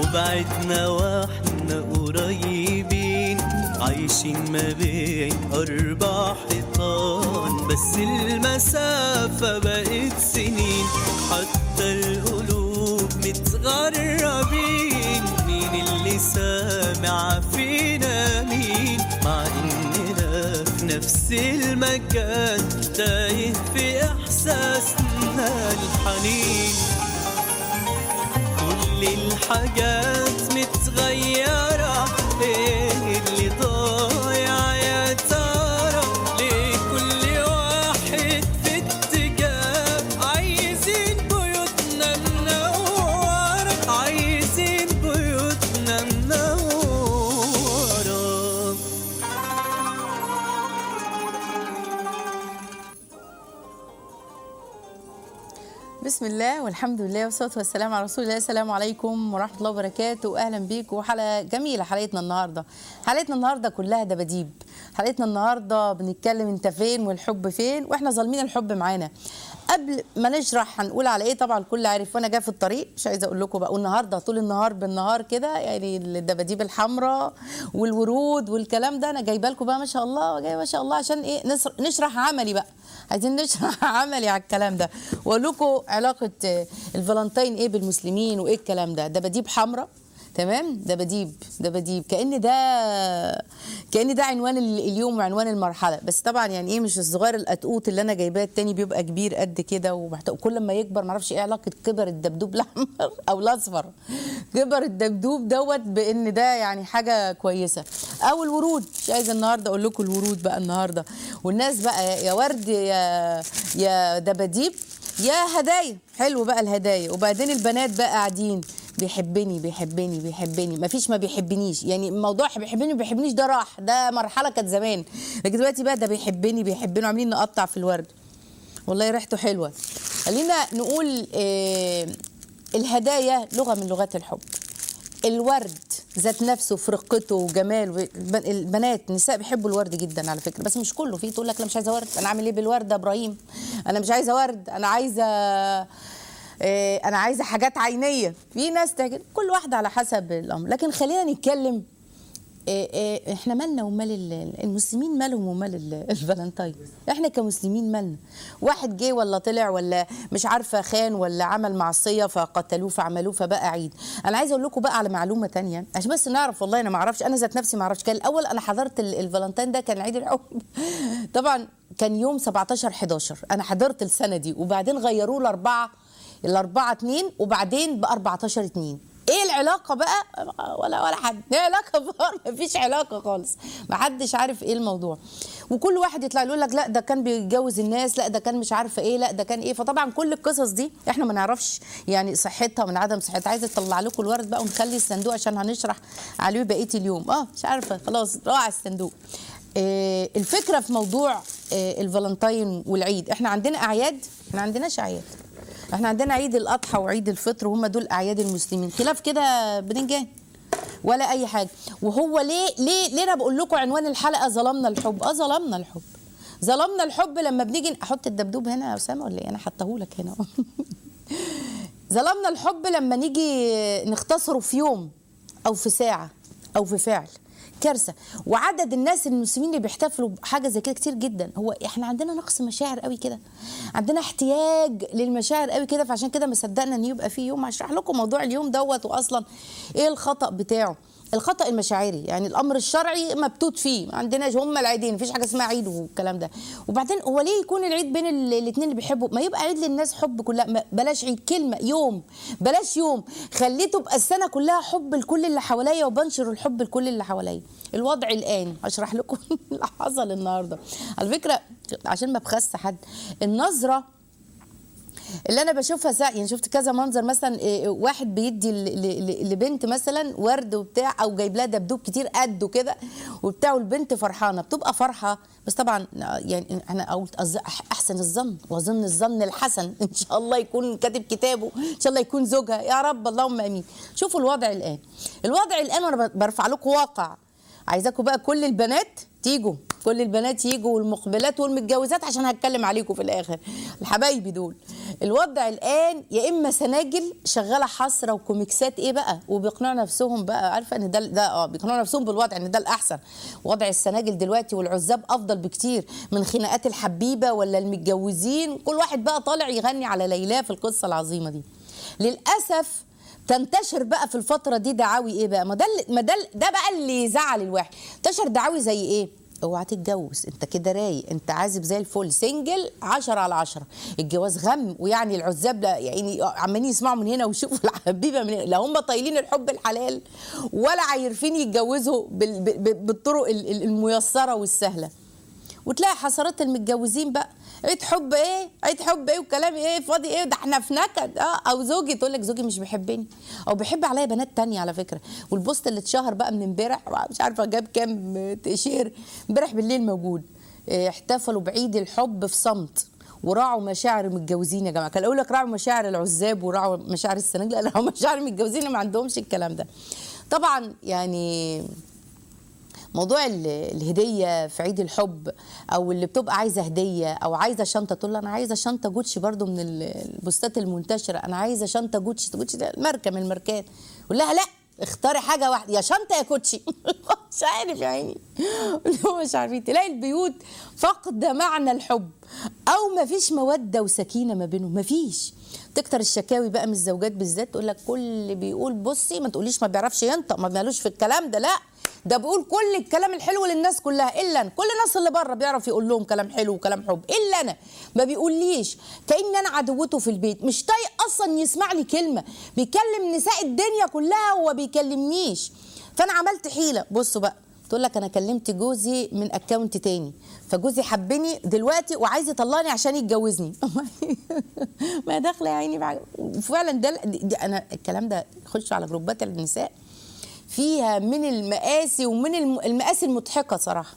وبعدنا واحنا قريبين عايشين ما بين أربع حيطان بس المسافة بقت سنين حتى القلوب متغربين مين اللي سامع فينا مين مع إننا في نفس المكان تايه في إحساسنا الحنين كل الحاجات متغيرة ايه اللي ضايع يا ترى ليه كل واحد في اتجاه عايزين بيوتنا منورة عايزين بيوتنا منورة بسم الله والحمد لله والصلاة والسلام على رسول الله السلام عليكم ورحمة الله وبركاته أهلا بيكم حلقة جميلة حلقتنا النهاردة حلقتنا النهاردة كلها دباديب حلقتنا النهاردة بنتكلم انت فين والحب فين واحنا ظالمين الحب معانا قبل ما نشرح هنقول على ايه طبعا الكل عارف وانا جايه في الطريق مش عايزه اقول لكم بقى والنهارده طول النهار بالنهار كده يعني الدباديب الحمراء والورود والكلام ده انا جايبه لكم بقى ما شاء الله جايه ما شاء الله عشان ايه نصر- نشرح عملي بقى عايزين نشرح عملي على الكلام ده واقول لكم علاقه آه، الفالنتين ايه بالمسلمين وايه الكلام ده دباديب حمراء تمام دباديب دباديب كان ده كان ده عنوان ال- اليوم وعنوان المرحله بس طبعا يعني ايه مش الصغير القطقوط اللي انا جايباه التاني بيبقى كبير قد كده ومحتاج كل ما يكبر معرفش ايه علاقه كبر الدبدوب الاحمر او الاصفر كبر الدبدوب دوت بان ده يعني حاجه كويسه او الورود مش عايزه النهارده اقول لكم الورود بقى النهارده والناس بقى يا ورد يا يا دباديب يا هدايا حلو بقى الهدايا وبعدين البنات بقى قاعدين بيحبني بيحبني بيحبني مفيش ما بيحبنيش يعني موضوع بيحبني ما بيحبنيش ده راح ده مرحله كانت زمان لكن دلوقتي بقى ده بيحبني بيحبني وعاملين نقطع في الورد والله ريحته حلوه خلينا نقول آه الهدايا لغه من لغات الحب الورد ذات نفسه في رقته وجماله الب- البنات النساء بيحبوا الورد جدا على فكره بس مش كله في تقول لك لا مش عايزه ورد انا اعمل ايه بالورد يا ابراهيم انا مش عايزه ورد انا عايزه إيه، انا عايزه حاجات عينيه في ناس تعجب كل واحده على حسب الامر لكن خلينا نتكلم إيه إيه احنا مالنا ومال ال- المسلمين مالهم ومال ال- الفالنتين احنا كمسلمين مالنا واحد جه ولا طلع ولا مش عارفه خان ولا عمل معصيه فقتلوه فعملوه فبقى عيد انا عايزه اقول لكم بقى على معلومه تانية عشان بس نعرف والله انا ما اعرفش انا ذات نفسي ما اعرفش كان الاول انا حضرت ال- الفالنتين ده كان عيد الحب طبعا كان يوم 17 11 انا حضرت السنه دي وبعدين غيروه لاربعه الاربعه اتنين وبعدين ب 14 اتنين ايه العلاقه بقى ولا ولا حد ايه علاقه بقى مفيش علاقه خالص محدش عارف ايه الموضوع وكل واحد يطلع يقول لك لا ده كان بيتجوز الناس لا ده كان مش عارفه ايه لا ده كان ايه فطبعا كل القصص دي احنا ما نعرفش يعني صحتها من عدم صحتها عايزه اطلع لكم الورد بقى ونخلي الصندوق عشان هنشرح عليه بقيه اليوم اه مش عارفه خلاص راح الصندوق آه، الفكره في موضوع آه، الفالنتين والعيد احنا عندنا اعياد احنا ما عندناش اعياد احنا عندنا عيد الاضحى وعيد الفطر وهم دول اعياد المسلمين خلاف كده بننجان ولا اي حاجه وهو ليه ليه ليه انا بقول لكم عنوان الحلقه ظلمنا الحب اه ظلمنا الحب ظلمنا الحب لما بنيجي احط الدبدوب هنا يا اسامه ولا ايه انا حطهولك هنا ظلمنا الحب لما نيجي نختصره في يوم او في ساعه او في فعل كارثه وعدد الناس المسلمين اللي بيحتفلوا بحاجه زي كده كتير جدا هو احنا عندنا نقص مشاعر قوي كده عندنا احتياج للمشاعر قوي كده فعشان كده ما صدقنا ان يبقى في يوم هشرح لكم موضوع اليوم دوت واصلا ايه الخطا بتاعه الخطا المشاعري يعني الامر الشرعي مبتوت فيه ما عندناش هم العيدين مفيش حاجه اسمها عيد والكلام ده وبعدين هو ليه يكون العيد بين الاثنين اللي بيحبوا ما يبقى عيد للناس حب كلها ما- بلاش عيد كلمه يوم بلاش يوم خليه تبقى السنه كلها حب لكل اللي حواليا وبنشر الحب لكل اللي حواليا الوضع الان هشرح لكم اللي حصل النهارده على فكره عشان ما بخس حد النظره اللي انا بشوفها سا يعني شفت كذا منظر مثلا إيه، واحد بيدي ل- ل- ل- لبنت مثلا ورد وبتاع او جايب لها دبدوب كتير قده كده وبتاع والبنت فرحانه بتبقى فرحه بس طبعا يعني انا قلت أظ- احسن الظن واظن الظن الحسن ان شاء الله يكون كاتب كتابه ان شاء الله يكون زوجها يا رب اللهم امين شوفوا الوضع الان الوضع الان وانا برفع لكم واقع عايزاكم بقى كل البنات تيجوا كل البنات يجوا والمقبلات والمتجوزات عشان هتكلم عليكم في الاخر الحبايبي دول الوضع الان يا اما سناجل شغاله حسره وكوميكسات ايه بقى وبيقنعوا نفسهم بقى عارفه ان ده ده اه بيقنعوا نفسهم بالوضع ان ده الاحسن وضع السناجل دلوقتي والعزاب افضل بكتير من خناقات الحبيبه ولا المتجوزين كل واحد بقى طالع يغني على ليلاه في القصه العظيمه دي للاسف تنتشر بقى في الفتره دي دعاوي ايه بقى ما ده اللي- ما ده ده بقى اللي يزعل الواحد انتشر دعاوي زي ايه اوعى تتجوز انت كده رايق انت عازب زي الفل سنجل 10 على 10 الجواز غم ويعني العزاب لا يعني عمالين يسمعوا من هنا ويشوفوا الحبيبه من هنا لا هم طايلين الحب الحلال ولا عارفين يتجوزوا بال- ب- ب- بالطرق ال- ال- الميسره والسهله وتلاقي حسرات المتجوزين بقى عيد حب ايه عيد حب ايه وكلام ايه فاضي ايه ده احنا في نكد اه او زوجي تقول لك زوجي مش بيحبني او بيحب عليا بنات تانية على فكره والبوست اللي اتشهر بقى من امبارح مش عارفه جاب كام تشير امبارح بالليل موجود اه، احتفلوا بعيد الحب في صمت وراعوا مشاعر المتجوزين يا جماعه كان اقول لك راعوا مشاعر العزاب وراعوا مشاعر السناجل لا راعوا مشاعر المتجوزين ما عندهمش الكلام ده طبعا يعني موضوع ال- الهديه في عيد الحب او اللي بتبقى عايزه هديه او عايزه شنطه تقول له انا عايزه شنطه جوتشي برضو من ال- البوستات المنتشره انا عايزه شنطه جوتشي جوتشي ده ماركه من الماركات قول لها لا اختاري حاجه واحده يا شنطه يا كوتشي مش عارف يا عيني اللي هو مش عارفين تلاقي البيوت فاقده معنى الحب او ما فيش موده وسكينه ما بينهم ما فيش تكتر الشكاوي بقى من الزوجات بالذات تقول لك كل اللي بيقول بصي ما تقوليش ما بيعرفش ينطق ما مالوش في الكلام ده لا ده بيقول كل الكلام الحلو للناس كلها الا انا كل الناس اللي بره بيعرف يقول لهم كلام حلو وكلام حب الا انا ما بيقوليش كاني انا عدوته في البيت مش طايق اصلا يسمع لي كلمه بيكلم نساء الدنيا كلها وما بيكلمنيش فانا عملت حيله بصوا بقى تقول لك انا كلمت جوزي من اكونت تاني فجوزي حبني دلوقتي وعايز يطلعني عشان يتجوزني ما داخله يا عيني بع- وفعلا ده دي دي انا الكلام ده خش على جروبات النساء فيها من المآسي ومن الم- المآسي المضحكه صراحه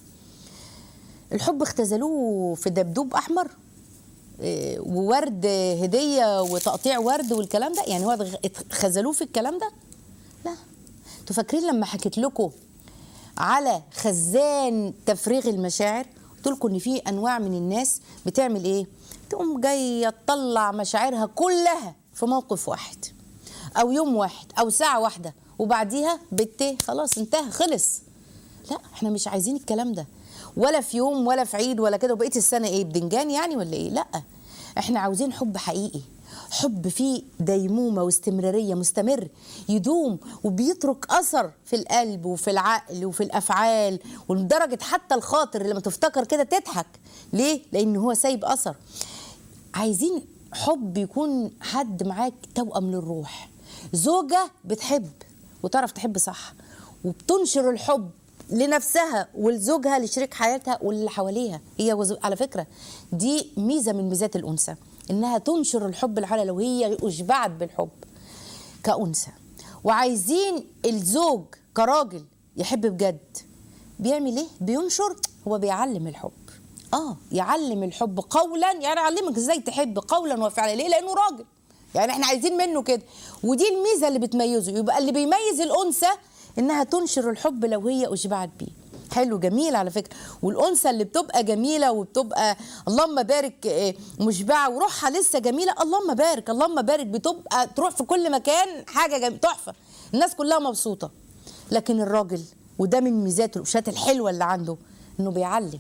الحب اختزلوه في دبدوب احمر إيه، وورد هديه وتقطيع ورد والكلام ده يعني هو اتغ- اتخزلوه في الكلام ده لا انتوا فاكرين لما حكيت لكم على خزان تفريغ المشاعر قلت لكم ان في انواع من الناس بتعمل ايه تقوم جايه تطلع مشاعرها كلها في موقف واحد او يوم واحد او ساعه واحده وبعديها بت خلاص انتهى خلص لا احنا مش عايزين الكلام ده ولا في يوم ولا في عيد ولا كده وبقيه السنه ايه بدنجان يعني ولا ايه لا احنا عاوزين حب حقيقي حب فيه ديمومه واستمراريه مستمر يدوم وبيترك اثر في القلب وفي العقل وفي الافعال ولدرجه حتى الخاطر لما تفتكر كده تضحك ليه لان هو سايب اثر عايزين حب يكون حد معاك توأم للروح زوجة بتحب وتعرف تحب صح وبتنشر الحب لنفسها ولزوجها لشريك حياتها واللي حواليها هي وز... على فكرة دي ميزة من ميزات الأنثى إنها تنشر الحب الحالة لو هي أشبعت بالحب كأنثى وعايزين الزوج كراجل يحب بجد بيعمل ايه بينشر هو بيعلم الحب اه يعلم الحب قولا يعني يعلمك ازاي تحب قولا وفعلا ليه لانه راجل يعني احنا عايزين منه كده ودي الميزه اللي بتميزه يبقى اللي بيميز الانثى انها تنشر الحب لو هي اشبعت بيه حلو جميل على فكره والانثى اللي بتبقى جميله وبتبقى اللهم بارك آه، مشبعه وروحها لسه جميله اللهم بارك اللهم بارك بتبقى تروح في كل مكان حاجه جم... تحفه الناس كلها مبسوطه لكن الراجل وده من ميزات القشات الحلوه اللي عنده انه بيعلم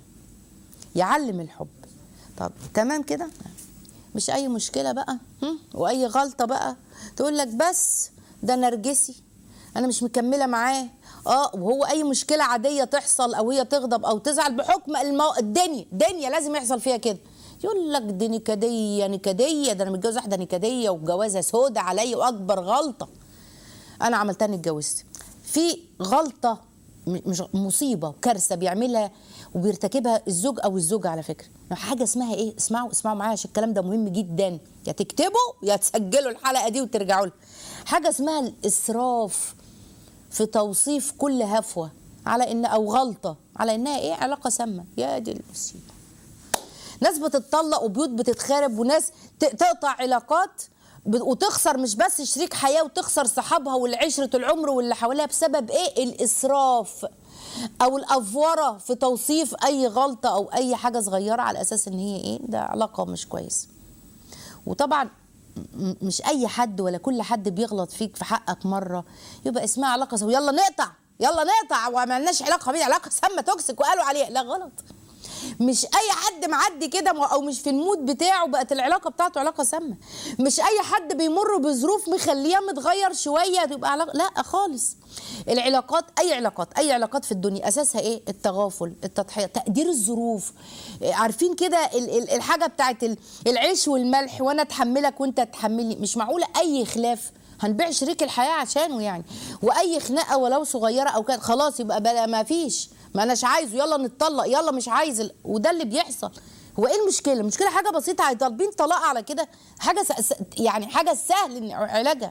يعلم الحب طب تمام كده مش اي مشكله بقى هم؟ واي غلطه بقى تقول لك بس ده نرجسي انا مش مكمله معاه اه وهو اي مشكله عاديه تحصل او هي تغضب او تزعل بحكم المو... الدنيا الدنيا لازم يحصل فيها كده يقول لك دي نكديه نكديه ده انا متجوز واحده نكديه وجوازها سودة عليا واكبر غلطه انا عملتها اني اتجوزت في غلطه م- مش مصيبه وكارثه بيعملها وبيرتكبها الزوج او الزوجه على فكره حاجه اسمها ايه اسمعوا اسمعوا معايا عشان الكلام ده مهم جدا يا تكتبوا يا تسجلوا الحلقه دي وترجعوا لها حاجه اسمها الاسراف في توصيف كل هفوه على ان او غلطه على انها ايه علاقه سامه يا دي المصيبه ناس بتتطلق وبيوت بتتخرب وناس ت- تقطع علاقات ب- وتخسر مش بس شريك حياه وتخسر صحابها والعشره العمر واللي حواليها بسبب ايه الاسراف او الافوره في توصيف اي غلطه او اي حاجه صغيره على اساس ان هي ايه ده علاقه مش كويسه وطبعا م- مش اي حد ولا كل حد بيغلط فيك في حقك مره يبقى اسمها علاقه سويه يلا نقطع يلا نقطع وما لناش علاقه بيه علاقه سامه توكسيك وقالوا عليها لا غلط مش اي حد معدي كده م- او مش في المود بتاعه بقت العلاقه بتاعته علاقه سامه مش اي حد بيمر بظروف مخليه متغير شويه تبقى علاقه لا خالص العلاقات اي علاقات اي علاقات في الدنيا اساسها ايه التغافل التضحيه تقدير الظروف إيه، عارفين كده ال- ال- الحاجه بتاعت ال- العيش والملح وانا اتحملك وانت تحملني مش معقوله اي خلاف هنبيع شريك الحياه عشانه يعني واي خناقه ولو صغيره او كده خلاص يبقى بلا ما فيش ما اناش عايزه يلا نتطلق يلا مش عايز ال- وده اللي بيحصل هو ايه المشكله المشكله حاجه بسيطه طالبين طلاق على كده حاجه س... س- يعني حاجه سهل إن علاجها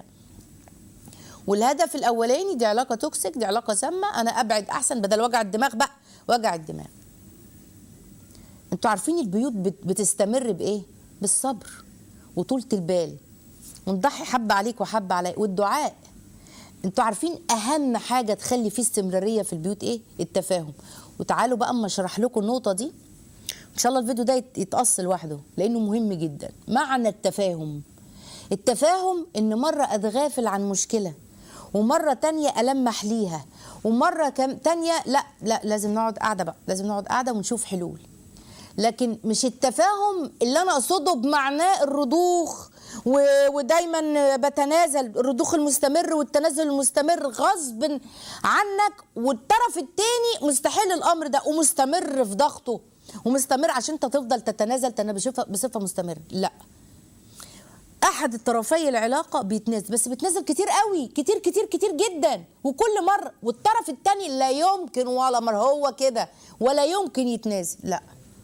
والهدف الاولاني دي علاقه توكسيك دي علاقه سامه انا ابعد احسن بدل وجع الدماغ بقى وجع الدماغ انتوا عارفين البيوت بت- بتستمر بايه بالصبر وطولة البال ونضحي حبة عليك وحبة علي والدعاء انتوا عارفين اهم حاجة تخلي فيه استمرارية في البيوت ايه التفاهم وتعالوا بقى اما اشرح لكم النقطة دي ان شاء الله الفيديو ده يت- يتقص لوحده لانه مهم جدا معنى التفاهم التفاهم ان مرة اتغافل عن مشكلة ومرة تانية ألمح ليها ومرة كم تانية لا لا لازم نقعد قاعدة بقى لازم نقعد قاعدة ونشوف حلول لكن مش التفاهم اللي انا اقصده بمعناه الرضوخ و- ودايما بتنازل الرضوخ المستمر والتنازل المستمر غصب عنك والطرف التاني مستحيل الامر ده ومستمر في ضغطه ومستمر عشان انت تفضل تتنازل تنا- بصفه بصفه مستمره لا احد الطرفي العلاقه بيتنازل بس بيتنازل كتير قوي كتير كتير كتير جدا وكل مره والطرف التاني لا يمكن ولا مره هو كده ولا يمكن يتنازل لا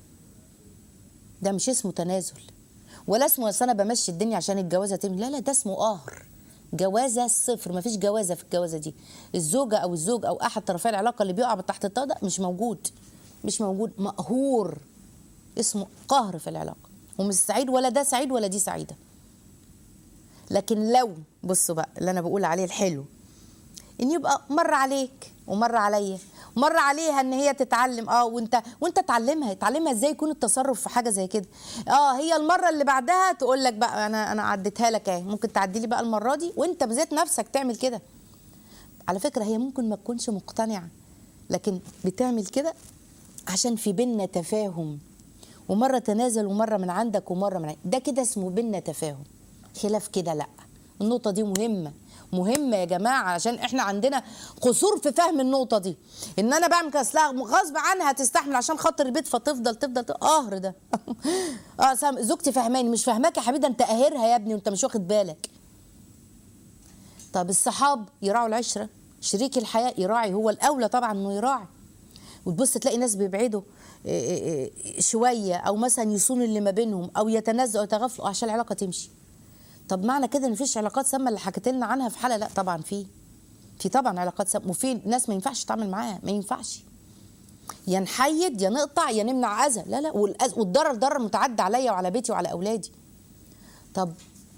ده مش اسمه تنازل ولا اسمه اصل انا بمشي الدنيا عشان الجوازه تمشي لا لا ده اسمه قهر جوازه صفر مفيش جوازه في الجوازه دي الزوجه او الزوج او احد طرفي العلاقه اللي بيقع تحت الطاوله ده مش موجود مش موجود مقهور اسمه قهر في العلاقه ومش سعيد ولا ده سعيد ولا دي سعيده لكن لو بصوا بقى اللي انا بقول عليه الحلو ان يبقى مر عليك ومر عليا مر عليها ان هي تتعلم اه وانت وانت تعلمها تعلمها ازاي يكون التصرف في حاجه زي كده اه هي المره اللي بعدها تقول لك بقى انا انا عديتها لك اهي ممكن تعدي لي بقى المره دي وانت بذات نفسك تعمل كده على فكره هي ممكن ما تكونش مقتنعه لكن بتعمل كده عشان في بينا تفاهم ومره تنازل ومره من عندك ومره من عندك. ده كده اسمه بينا تفاهم خلاف كده لا النقطه دي مهمه مهمه يا جماعه عشان احنا عندنا قصور في فهم النقطه دي ان انا بعمل كده أصلها غصب عنها تستحمل عشان خاطر البيت فتفضل تفضل تفضل- قهر ده اه سام- زوجتي فهماني مش فاهماك يا حبيبي ده انت قاهرها يا ابني وانت مش واخد بالك طب الصحاب يراعوا العشره شريك الحياه يراعي هو الاولى طبعا انه يراعي وتبص تلاقي ناس بيبعدوا إيه إيه إيه شويه او مثلا يصونوا اللي ما بينهم او يتنازلوا او يتغافلوا عشان العلاقه تمشي طب معنى كده ان مفيش علاقات سامه اللي حكيت لنا عنها في حلقه لا طبعا في في طبعا علاقات سامه وفي ناس ما ينفعش تتعامل معاها ما ينفعش يا نحيد يا نقطع يا نمنع اذى لا لا والأذى- والضرر ضرر متعدى عليا وعلى بيتي وعلى اولادي طب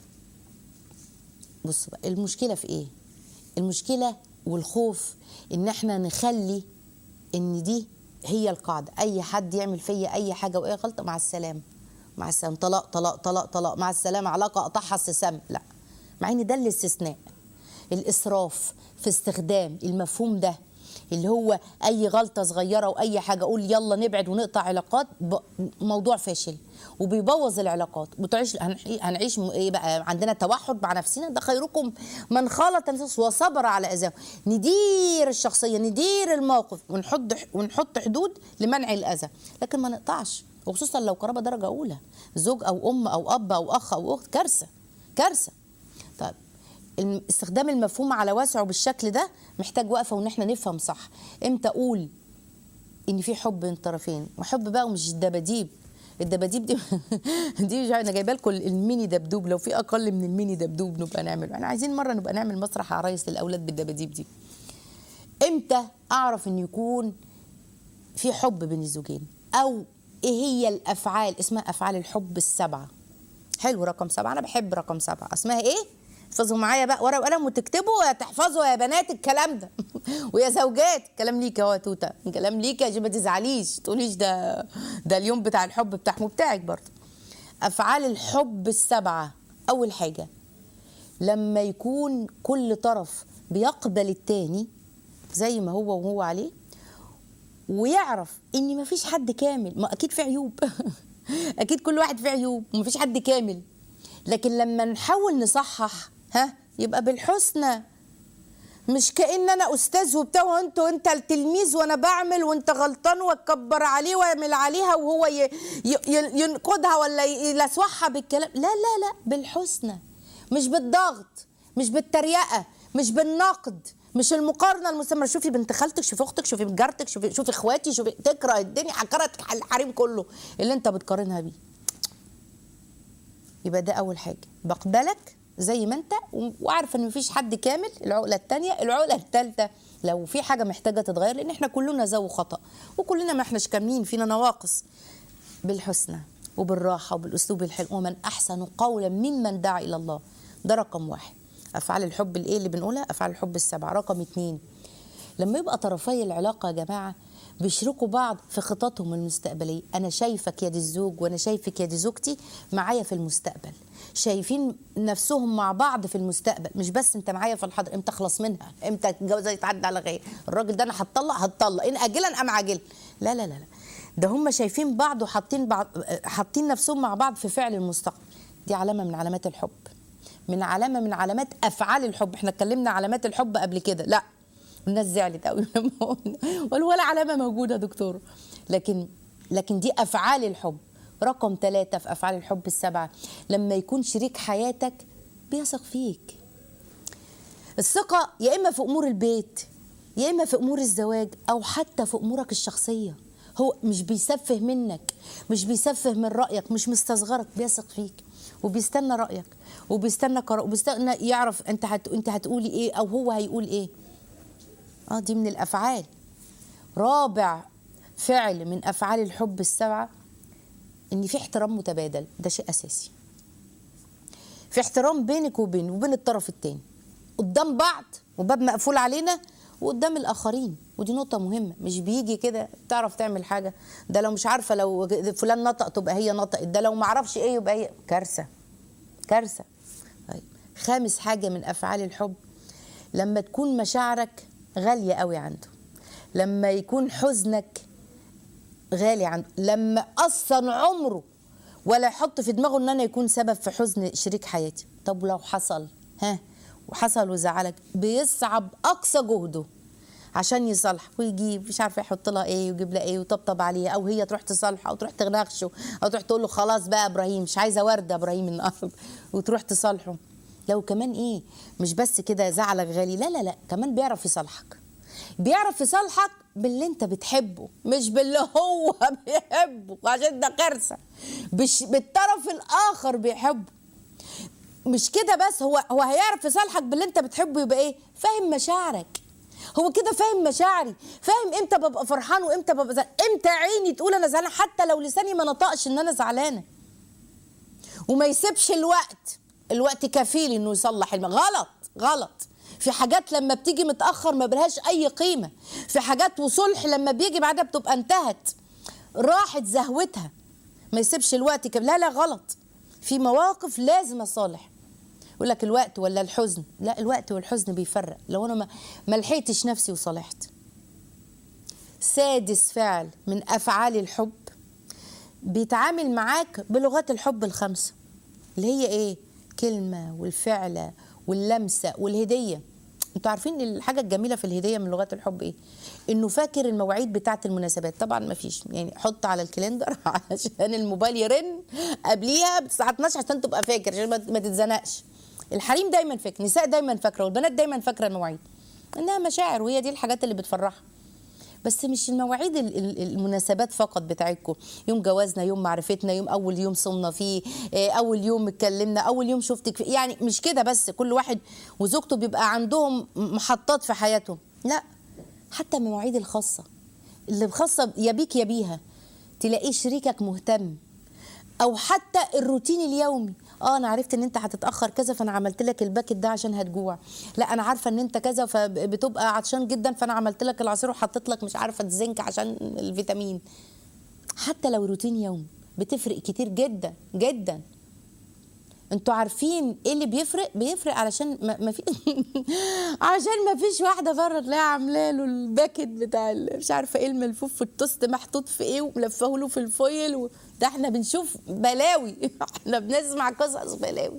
بص بقى المشكله في ايه المشكله والخوف ان احنا نخلي ان دي هي القاعده اي حد يعمل فيا اي حاجه واي غلطه مع السلامه مع السلامه طلاق طلاق طلاق طلاق مع السلامه علاقه اقطعها استسلام لا مع ان ده الاستثناء الاسراف في استخدام المفهوم ده اللي هو اي غلطه صغيره واي حاجه اقول يلا نبعد ونقطع علاقات ب- موضوع فاشل وبيبوظ العلاقات وتعيش هنح- هنعيش م- ايه بقى عندنا توحد مع نفسنا ده خيركم من خالط الناس وصبر على اذاهم ندير الشخصيه ندير الموقف ونحط ونحط حدود لمنع الاذى لكن ما نقطعش وخصوصا لو قرابه درجه اولى زوج او ام او اب او اخ او اخت كارثه كارثه طيب الم- استخدام المفهوم على واسعه بالشكل ده محتاج وقفه وان احنا نفهم صح امتى اقول ان في حب بين الطرفين وحب بقى ومش الدباديب الدباديب دي دي مش عارف- انا جايبه لكم الميني دبدوب لو في اقل من الميني دبدوب نبقى نعمله احنا عايزين مره نبقى نعمل مسرح عرايس للاولاد بالدباديب دي امتى اعرف ان يكون في حب بين الزوجين او ايه هي الافعال اسمها افعال الحب السبعه حلو رقم سبعة أنا بحب رقم سبعة اسمها إيه؟ احفظوا معايا بقى ورقة وقلم وتكتبوا تحفظوا يا بنات الكلام ده ويا زوجات كلام ليك اهو يا توتة كلام ليك يا ما تزعليش تقوليش ده ده اليوم بتاع الحب بتاعهم وبتاعك برضه أفعال الحب السبعة أول حاجة لما يكون كل طرف بيقبل التاني زي ما هو وهو عليه ويعرف ان مفيش حد كامل ما اكيد في عيوب اكيد كل واحد فيه عيوب ومفيش حد كامل لكن لما نحاول نصحح ها يبقى بالحسنى مش كأن انا استاذ وبتاع وانت وانت التلميذ وانا بعمل وانت غلطان واكبر عليه واعمل عليها وهو ي- ي- ينقدها ولا يلسوحها بالكلام لا لا لا بالحسنى مش بالضغط مش بالتريقه مش بالنقد مش المقارنه المستمره شوفي بنت خالتك شوفي اختك شوفي جارتك شوفي شوفي اخواتي شوفي تكره الدنيا هكره الحريم كله اللي انت بتقارنها بيه يبقى ده اول حاجه بقبلك زي ما انت و- وعارفه ان مفيش حد كامل العقله الثانيه العقله الثالثه لو في حاجه محتاجه تتغير لان احنا كلنا ذو خطا وكلنا ما احناش كاملين فينا نواقص بالحسنى وبالراحه وبالاسلوب الحلو ومن احسن قولا ممن دعا الى الله ده رقم واحد افعال الحب الايه اللي بنقولها افعال الحب السبعه رقم اتنين لما يبقى طرفي العلاقه يا جماعه بيشركوا بعض في خططهم المستقبليه انا شايفك يا دي الزوج وانا شايفك يا دي زوجتي معايا في المستقبل شايفين نفسهم مع بعض في المستقبل مش بس انت معايا في الحاضر امتى اخلص منها امتى الجواز يتعدى على غير الراجل ده انا هتطلق هتطلق ان اجلا ام عاجلا لا لا لا لا ده هم شايفين بعض وحاطين بعض حاطين نفسهم مع بعض في فعل المستقبل دي علامه من علامات الحب من علامه من علامات افعال الحب احنا اتكلمنا علامات الحب قبل كده لا الناس زعلت قوي لما قلنا ولا ولا علامه موجوده يا دكتور لكن لكن دي افعال الحب رقم ثلاثة في افعال الحب السبعه لما يكون شريك حياتك بيثق فيك الثقه يا اما في امور البيت يا اما في امور الزواج او حتى في امورك الشخصيه هو مش بيسفه منك مش بيسفه من رايك مش مستصغرك بيثق فيك وبيستنى رايك وبيستنى قرار وبيستنى يعرف انت هت... انت هتقولي ايه او هو هيقول ايه اه دي من الافعال رابع فعل من افعال الحب السبعه ان في احترام متبادل ده شيء اساسي في احترام بينك وبين وبين الطرف التاني قدام بعض وباب مقفول علينا وقدام الاخرين ودي نقطه مهمه مش بيجي كده تعرف تعمل حاجه ده لو مش عارفه لو فلان نطق تبقى هي نطقت ده لو ما اعرفش ايه يبقى هي كارثه كارثه طيب خامس حاجه من افعال الحب لما تكون مشاعرك غاليه قوي عنده لما يكون حزنك غالي عنده لما اصلا عمره ولا يحط في دماغه ان انا يكون سبب في حزن شريك حياتي طب ولو حصل ها وحصل وزعلك بيصعب اقصى جهده عشان يصالح ويجيب مش عارفه يحط لها ايه ويجيب لها ايه ويطبطب عليها او هي تروح تصالحه او تروح تناقشه او تروح تقول له خلاص بقى ابراهيم مش عايزه ورده يا ابراهيم النهارده وتروح تصالحه لو كمان ايه مش بس كده زعلك غالي لا لا لا كمان بيعرف يصالحك بيعرف يصالحك باللي انت بتحبه مش باللي هو بيحبه عشان ده كارثه بش بالطرف الاخر بيحبه مش كده بس هو هو هيعرف يصالحك باللي انت بتحبه يبقى ايه فاهم مشاعرك هو كده فاهم مشاعري فاهم امتى ببقى فرحان وامتى ببقى زعلان امتى عيني تقول انا زعلان حتى لو لساني ما نطقش ان انا زعلانه وما يسيبش الوقت الوقت كفيل انه يصلح الم... غلط غلط في حاجات لما بتيجي متاخر ما بلهاش اي قيمه في حاجات وصلح لما بيجي بعدها بتبقى انتهت راحت زهوتها ما يسيبش الوقت كم... لا لا غلط في مواقف لازم اصالح يقول لك الوقت ولا الحزن لا الوقت والحزن بيفرق لو انا ما, ما لحقتش نفسي وصالحت سادس فعل من افعال الحب بيتعامل معاك بلغات الحب الخمسه اللي هي ايه كلمه والفعله واللمسه والهديه انتوا عارفين الحاجه الجميله في الهديه من لغات الحب ايه انه فاكر المواعيد بتاعه المناسبات طبعا ما فيش يعني حط على الكالندر علشان الموبايل يرن قبليها الساعه 12 عشان تبقى فاكر عشان ما ما تتزنقش الحريم دايما فاكر النساء دايما فاكره والبنات دايما فاكره المواعيد انها مشاعر وهي دي الحاجات اللي بتفرحها بس مش المواعيد ال- ال- المناسبات فقط بتاعتكم يوم جوازنا يوم معرفتنا يوم اول يوم صمنا فيه إيه، اول يوم اتكلمنا اول يوم شفتك فيه يعني مش كده بس كل واحد وزوجته بيبقى عندهم محطات في حياتهم لا حتى المواعيد الخاصه اللي خاصه يا بيك يا بيها تلاقيه شريكك مهتم او حتى الروتين اليومي اه انا عرفت ان انت هتتاخر كذا فانا عملت لك الباكت ده عشان هتجوع لا انا عارفه ان انت كذا فبتبقى عطشان جدا فانا عملت لك العصير وحطيت لك مش عارفه الزنك عشان الفيتامين حتى لو روتين يوم بتفرق كتير جدا جدا انتوا عارفين ايه اللي بيفرق بيفرق علشان ما, ما في عشان ما فيش واحده بره تلاقيها عامله له الباكت بتاع ال- مش عارفه ايه الملفوف في التوست محطوط في ايه وملفه له في الفويل و... ده احنا بنشوف بلاوي احنا بنسمع قصص بلاوي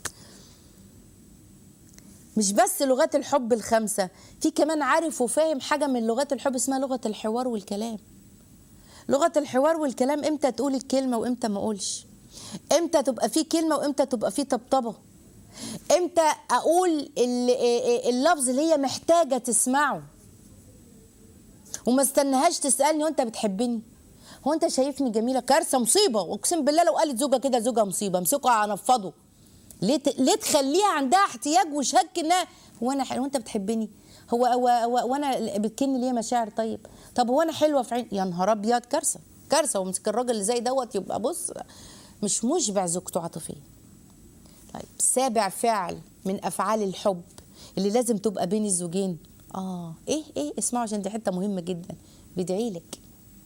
مش بس لغات الحب الخمسه في كمان عارف وفاهم حاجه من لغات الحب اسمها لغه الحوار والكلام لغه الحوار والكلام امتى تقول الكلمه وامتى ما اقولش امتى تبقى في كلمه وامتى تبقى في طبطبه امتى اقول ال- اللفظ اللي هي محتاجه تسمعه وما استناهاش تسالني وانت بتحبني هو انت شايفني جميله كارثه مصيبه واقسم بالله لو قالت زوجه كده زوجه مصيبه امسكها انفضه ليه ت... ليه تخليها عندها احتياج وشك انها هو انا حلو وانت بتحبني هو هو, هو وانا بتكن ليه مشاعر طيب طب هو انا حلوه في عين يا نهار ابيض كارثه كارثه ومسك الراجل اللي زي دوت يبقى بص مش مشبع زوجته عاطفيا طيب سابع فعل من افعال الحب اللي لازم تبقى بين الزوجين اه ايه ايه اسمعوا عشان دي حته مهمه جدا بيدعي لك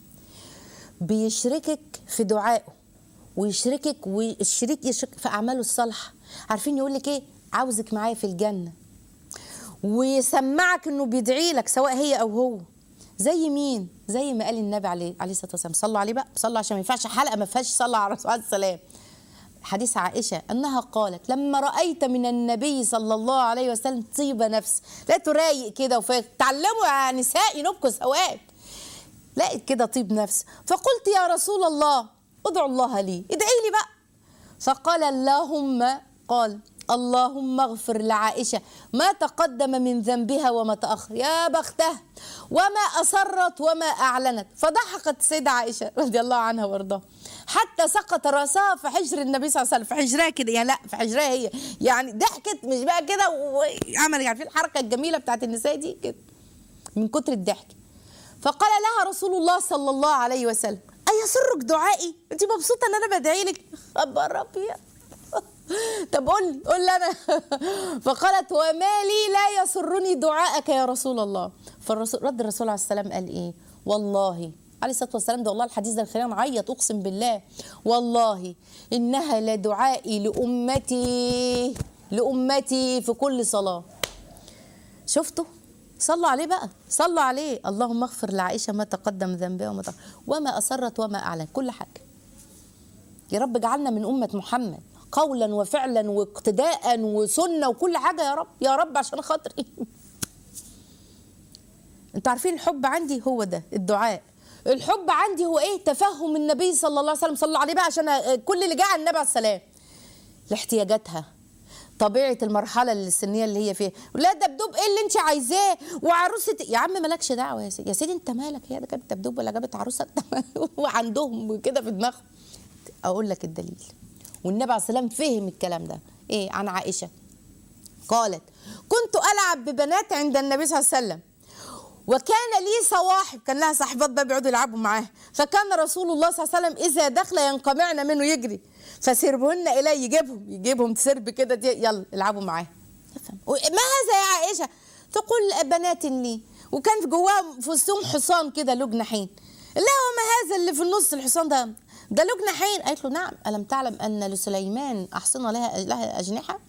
بيشركك في دعائه ويشركك والشريك يشرك في اعماله الصالحه عارفين يقول لك ايه عاوزك معايا في الجنه ويسمعك انه بيدعي لك سواء هي او هو زي مين زي ما قال النبي عليه عليه الصلاه والسلام صلوا عليه بقى صلوا عشان ما ينفعش حلقه ما فيهاش صلى على الرسول عليه السلام حديث عائشة أنها قالت لما رأيت من النبي صلى الله عليه وسلم طيب نفس لا ترايق كده وتعلموا يا نساء ينبكوا ثواب لقيت كده طيب نفس فقلت يا رسول الله ادعو الله لي ادعي لي بقى فقال اللهم قال اللهم اغفر لعائشة ما تقدم من ذنبها وما تأخر يا بختها وما أسرت وما أعلنت فضحكت السيدة عائشة رضي الله عنها وارضاها حتى سقط راسها في حجر النبي صلى الله عليه وسلم في حجرها كده يعني لا في حجرها هي يعني ضحكت مش بقى كده وعمل يعني في الحركة الجميلة بتاعت النساء دي كده من كتر الضحك فقال لها رسول الله صلى الله عليه وسلم أيسرك دعائي؟ أنت مبسوطة إن أنا بدعي لك؟ خبر أبيض طب قول لي قول لي أنا فقالت وما لي لا يسرني دعاءك يا رسول الله فالرسول رد الرسول عليه السلام قال إيه؟ والله عليه الصلاه والسلام ده والله الحديث ده خلينا نعيط اقسم بالله والله انها لدعائي لامتي لامتي في كل صلاه شفتوا صلوا عليه بقى صلوا عليه اللهم اغفر لعائشه ما تقدم ذنبها وما تأخر وما اسرت وما اعلن كل حاجه يا رب اجعلنا من امه محمد قولا وفعلا واقتداء وسنه وكل حاجه يا رب يا رب عشان خاطري انتوا عارفين الحب عندي هو ده الدعاء الحب عندي هو ايه تفهم النبي صلى الله عليه وسلم صلوا عليه بقى عشان كل اللي جاء عن النبي عليه السلام لاحتياجاتها طبيعه المرحله السنيه اللي هي فيها لا دبدوب ايه اللي انت عايزاه وعروسه يا عم مالكش دعوه يا سيدي يا سيدي انت مالك هي ده جابت دبدوب ولا جابت عروسه وعندهم كده في دماغهم اقول لك الدليل والنبي عليه السلام فهم الكلام ده ايه عن عائشه قالت كنت العب ببنات عند النبي صلى الله عليه وسلم وكان لي صواحب كان لها صاحبات بقى بيقعدوا يلعبوا معاها فكان رسول الله صلى الله عليه وسلم اذا دخل ينقمعن منه يجري فسربهن اليه يجيبهم يجيبهم سرب كده دي يلا العبوا معاها تفهم ما هذا يا عائشه تقول بنات لي وكان جواهم في وسطهم حصان كده له جناحين لا وما هذا اللي في النص الحصان ده ده له جناحين قالت له نعم الم تعلم ان لسليمان احصنه لها لها اجنحه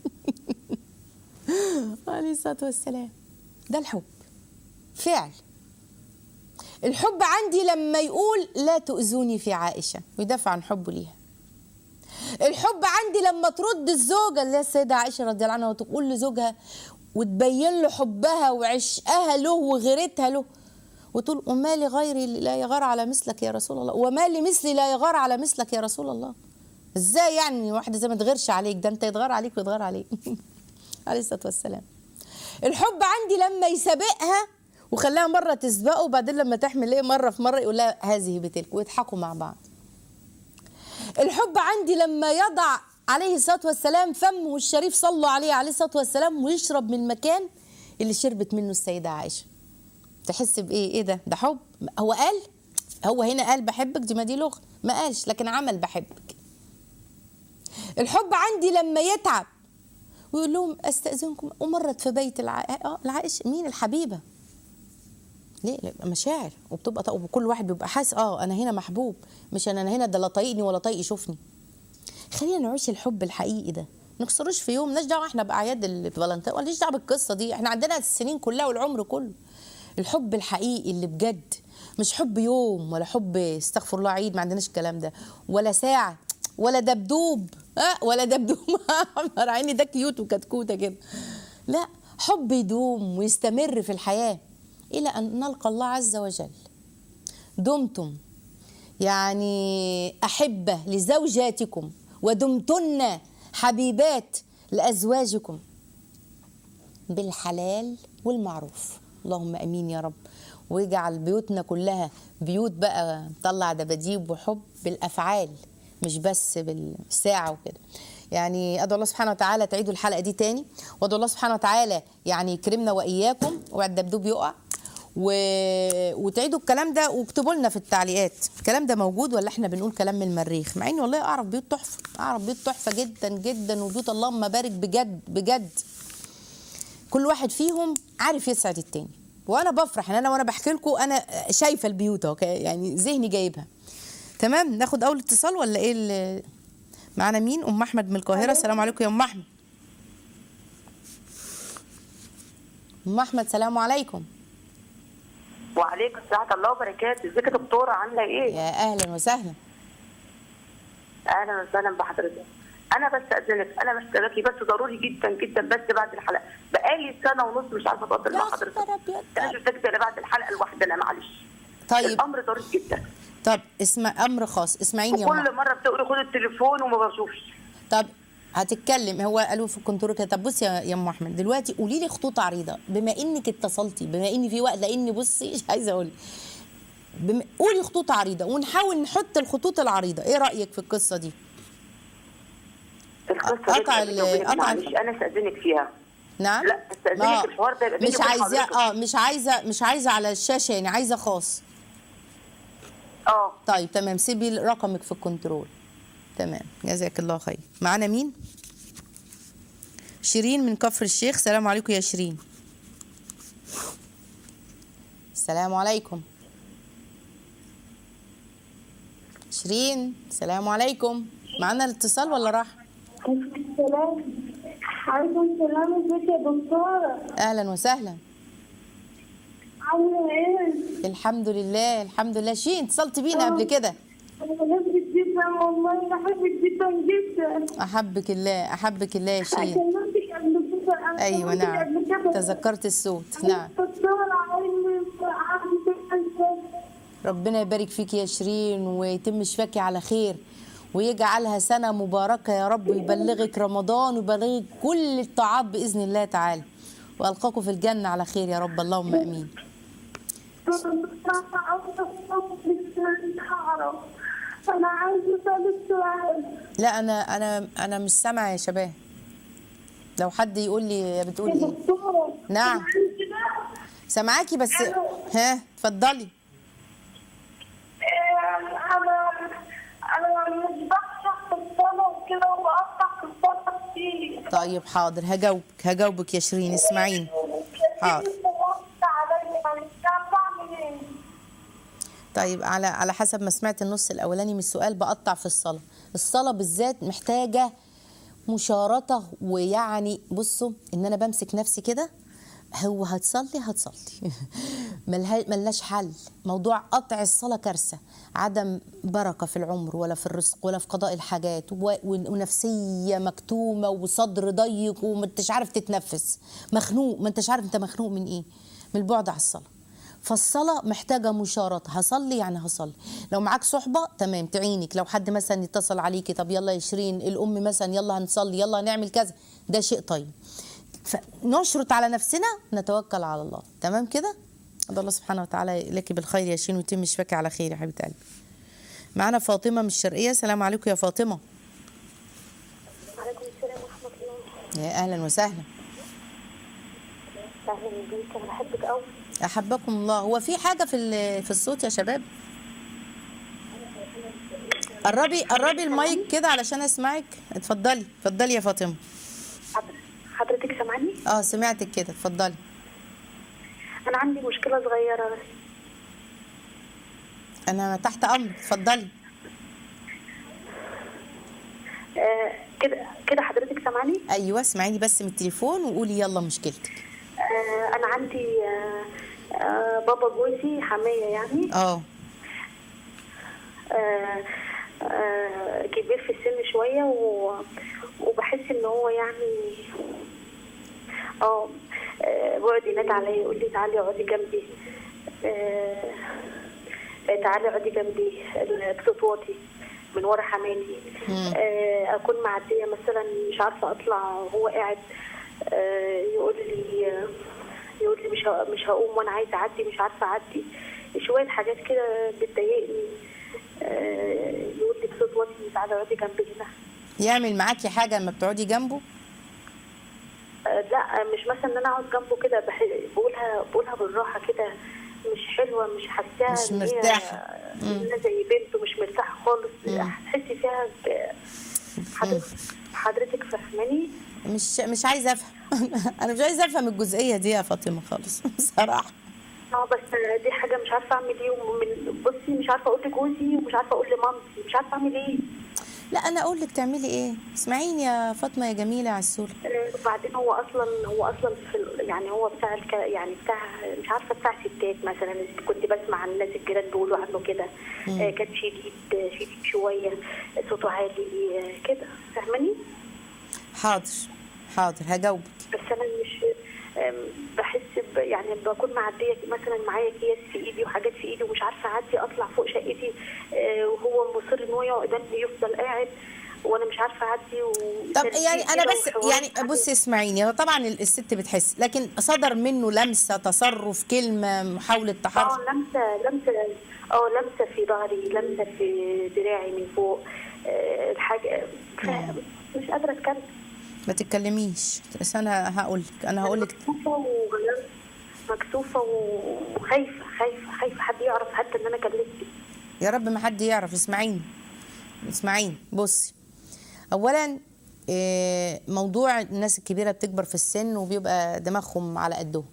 عليه الصلاه والسلام ده الحب فعل الحب عندي لما يقول لا تؤذوني في عائشة ويدافع عن حبه ليها الحب عندي لما ترد الزوجة اللي هي السيدة عائشة رضي الله عنها وتقول لزوجها وتبين له حبها وعشقها له وغيرتها له وتقول وما لغيري لا يغار على مثلك يا رسول الله وما لمثلي لا يغار على مثلك يا رسول الله ازاي يعني واحدة زي ما تغيرش عليك ده انت يتغار عليك ويتغار عليك عليه الصلاة والسلام الحب عندي لما يسابقها وخلاها مرة تسبقه وبعدين لما تحمل ايه مرة في مرة يقول لها هذه بتلك ويضحكوا مع بعض الحب عندي لما يضع عليه الصلاة والسلام فمه الشريف صلوا عليه عليه الصلاة والسلام ويشرب من المكان اللي شربت منه السيدة عائشة تحس بإيه إيه ده ده حب هو قال هو هنا قال بحبك دي ما دي لغة ما قالش لكن عمل بحبك الحب عندي لما يتعب ويقول لهم استاذنكم ومرت في بيت الع... اه العائش مين الحبيبه ليه لا، مشاعر وبتبقى ط- وكل واحد بيبقى حاسس اه انا هنا محبوب مش انا أنا هنا ده لا طايقني ولا طايق يشوفني خلينا نعيش الحب الحقيقي ده ما نكسروش في يوم مالناش دعوه احنا باعياد الفالنتين مالناش دعوه بالقصه دي احنا عندنا السنين كلها والعمر كله الحب الحقيقي اللي بجد مش حب يوم ولا حب استغفر الله عيد ما عندناش الكلام ده ولا ساعه ولا دبدوب ها ولا دبدوب احمر عيني ده كيوت وكتكوته كده لا حب يدوم ويستمر في الحياه الى ان نلقى الله عز وجل دمتم يعني أحبة لزوجاتكم ودمتن حبيبات لأزواجكم بالحلال والمعروف اللهم امين يا رب واجعل بيوتنا كلها بيوت بقى طلع دباديب وحب بالافعال مش بس بالساعه وكده يعني ادعو الله سبحانه وتعالى تعيدوا الحلقه دي تاني وادعو الله سبحانه وتعالى يعني يكرمنا واياكم وبعد الدبدوب يقع و... وتعيدوا الكلام ده واكتبوا لنا في التعليقات الكلام ده موجود ولا احنا بنقول كلام من المريخ مع اني والله اعرف بيوت تحفه اعرف بيوت تحفه جدا جدا وبيوت اللهم بارك بجد بجد كل واحد فيهم عارف يسعد التاني وانا بفرح ان انا وانا بحكي لكم انا شايفه البيوت اهو يعني ذهني جايبها تمام ناخد اول اتصال ولا ايه ال- معانا مين ام احمد من القاهره السلام عليكم يا ام احمد ام احمد سلام عليكم وعليكم السلام الله وبركاته ازيك يا دكتوره عامله ايه يا اهلا وسهلا اهلا وسهلا بحضرتك انا بس اذنك انا محتاجاكي بس ضروري جدا جدا بس بعد الحلقه بقالي سنه ونص مش عارفه اتواصل يا مع حضرتك خبر أبيض. انا مش محتاجه الا بعد الحلقه لوحدنا معلش طيب الامر ضروري جدا طب اسمع امر خاص اسمعيني يا ام وكل مره بتقولي خد التليفون وما بشوفش طب هتتكلم هو قالوا في الكنترول كده طب بصي يا يا ام احمد دلوقتي قولي لي خطوط عريضه بما انك اتصلتي بما ان في وقت لاني بصي مش عايزه اقول بم... قولي خطوط عريضه ونحاول نحط الخطوط العريضه ايه رايك في القصه دي القصه قطع دي ال- بيني وبينك قطع معلش ال- انا استاذنك فيها نعم لا، استأذنك ما- الحوار ده يبقى بيني مش وبين عايزاه حضرتك. اه مش عايزه مش عايزه على الشاشه يعني عايزه خاص اه طيب تمام سيبي رقمك في الكنترول تمام جزاك الله خير معانا مين شيرين من كفر الشيخ سلام عليكم يا شيرين السلام عليكم شيرين السلام عليكم معانا الاتصال ولا راح السلام عليكم السلام ازيك يا دكتورة اهلا وسهلا عاملة ايه؟ الحمد لله الحمد لله شيرين اتصلت بينا قبل كده أنا بحبك جدا والله بحبك جدا جدا احبك الله احبك الله يا شيرين كلمتك قبل كده أنا ايوه كلمتك نعم قبل كده. تذكرت الصوت نعم دكتورة عايزة عايزة ربنا يبارك فيك يا شيرين ويتم شفاكي على خير ويجعلها سنة مباركة يا رب ويبلغك رمضان ويبلغك كل الطاعات بإذن الله تعالى وألقاكم في الجنة على خير يا رب اللهم أمين أنا عايزة أسألك سؤال لا أنا أنا أنا مش سامعة يا شباب لو حد يقول لي بتقول يا إيه دكتورة نعم. أنا عايزة سامعاكي بس ها اتفضلي انا انا مش بفتح في الصلاة كده وبقطع في الصلاة كتير طيب حاضر هجاوبك هجاوبك يا شيرين اسمعيني حاضر. عليا مش عارفة اعمل ايه طيب على على حسب ما سمعت النص الاولاني من السؤال بقطع في الصلاه الصلاه بالذات محتاجه مشارطه ويعني بصوا ان انا بمسك نفسي كده هو هتصلي هتصلي ملها- ملناش حل موضوع قطع الصلاة كارثة عدم بركة في العمر ولا في الرزق ولا في قضاء الحاجات و- ونفسية مكتومة وصدر ضيق وما انتش عارف تتنفس مخنوق ما انتش عارف انت مخنوق من ايه من البعد على الصلاة فالصلاة محتاجة مشارطة هصلي يعني هصلي لو معاك صحبة تمام تعينك لو حد مثلا يتصل عليكي طب يلا يا شيرين الأم مثلا يلا هنصلي يلا هنعمل كذا ده شيء طيب فنشرط على نفسنا نتوكل على الله تمام كده أدعو الله سبحانه وتعالى لك بالخير يا شيرين ويتم شفاكي على خير يا حبيبة قلبي معنا فاطمة من الشرقية السلام عليكم يا فاطمة عليكم السلام ورحمة الله يا أهلا وسهلا أهلا بيك أنا بحبك أوي أحبكم الله هو في حاجة في ال- في الصوت يا شباب قربي قربي المايك كده علشان اسمعك اتفضلي اتفضلي يا فاطمه حضر- حضرتك سامعني اه سمعتك كده اتفضلي انا عندي مشكله صغيره بس انا تحت امرك اتفضلي آه، كده كده حضرتك سامعني ايوه اسمعيني بس من التليفون وقولي يلا مشكلتك آه، انا عندي آه، آه، بابا جوزي حمايه يعني اه آه، آه، كبير في السن شويه و... وبحس ان هو يعني اه آه، بيقعد ينادي عليا يقول لي تعالي اقعدي جنبي آه، آه، تعالي اقعدي جنبي بصوتي من ورا حماتي آه، اكون معديه مثلا مش عارفه اطلع وهو قاعد آه، يقول لي يقول لي مش ه- مش هقوم وانا عايزه اعدي مش عارفه اعدي شويه حاجات كده بتضايقني آه، يقول لي بصوت واطي تعالي اقعدي جنبي هنا يعمل معاكي حاجه لما بتقعدي جنبه آه، لا مش مثلا ان انا اقعد جنبه كده بح- بقولها بقولها بالراحه كده مش حلوه مش حاساها مش إن هي- مرتاحة. إن أنا زي بنت ومش مرتاحه خالص تحسي فيها ب- حضرتك حضرتك فاهماني مش مش عايزه افهم انا مش عايزه افهم الجزئيه دي يا فاطمه خالص بصراحه اه بس دي حاجه مش عارفه اعمل ايه ومن بصي مش عارفه اقول لجوزي ومش عارفه اقول لمامتي مش عارفه اعمل ايه لا انا اقول لك تعملي ايه اسمعيني يا فاطمه يا جميله يا عسوله آه، وبعدين هو اصلا هو اصلا في ال- يعني هو بتاع الك... يعني بتاع مش عارفه بتاع ستات مثلا كنت بسمع الناس الجيران بيقولوا عنه كده آه، كان شديد شديد شويه صوته عالي آه، كده فاهماني حاضر حاضر هجاوبك بس انا مش آم، بحس ب... يعني بكون معديه مثلا معايا اكياس في ايدي وحاجات في ايدي ومش عارفه اعدي اطلع فوق شقتي آه، وهو مصر ان هو يقعد يفضل قاعد وانا مش عارفه اعدي و... طب يعني انا بس يعني بصي اسمعيني هو طبعا الست بتحس لكن صدر منه لمسه تصرف كلمه محاوله اه تحرك لمسه لمسه اه لمسه في ظهري لمسه في دراعي من فوق آه، الحاجه ف- مش قادره اتكلم ما تتكلميش بس انا هقول لك انا هقول لك مكسوفه وغلبت مكسوفه وخايفه خايفه خايفه حد يعرف حتى ان انا كلمت يا رب ما حد يعرف اسمعيني اسمعيني بصي اولا إيه، موضوع الناس الكبيره بتكبر في السن وبيبقى دماغهم على قدهم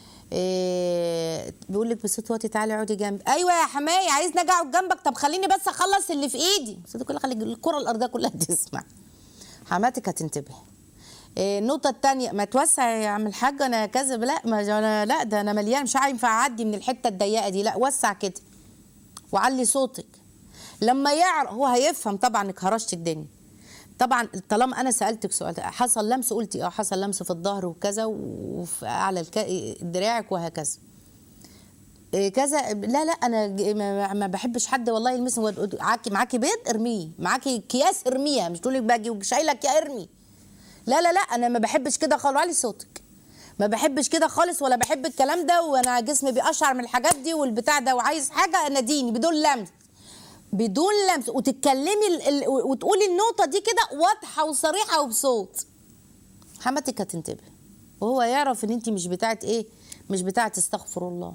إيه بيقول لك بصوت واطي تعالي اقعدي جنبي ايوه يا حماية عايزني اجي اقعد جنبك طب خليني بس اخلص اللي في ايدي صوتك كلها خلي الكره الارضيه كلها تسمع حماتك هتنتبه إيه، النقطة التانية ما توسع يا عم الحاج انا كذا لا ما انا لا ده انا مليان مش هينفع اعدي من الحتة الضيقة دي لا وسع كده وعلي صوتك لما يعرف هو هيفهم طبعا انك هرشت الدنيا طبعا طالما انا سالتك سؤال حصل لمس قلتي اه حصل لمس في الظهر وكذا وفي اعلى الك- دراعك وهكذا إيه كذا لا لا انا ج- ما ما بحبش حد والله يلمسني واد- معاكي معاكي بيض ارميه معاكي اكياس ارميها مش تقولي باجي شايلك يا ارمي لا لا لا انا ما بحبش كده خالص علي صوتك ما بحبش كده خالص ولا بحب الكلام ده وانا جسمي بيقشعر من الحاجات دي والبتاع ده وعايز حاجه ناديني بدون لمس بدون لمس وتتكلمي ال... ال... وتقولي النقطه دي كده واضحه وصريحه وبصوت حماتك هتنتبه وهو يعرف ان انت مش بتاعت ايه مش بتاعت استغفر الله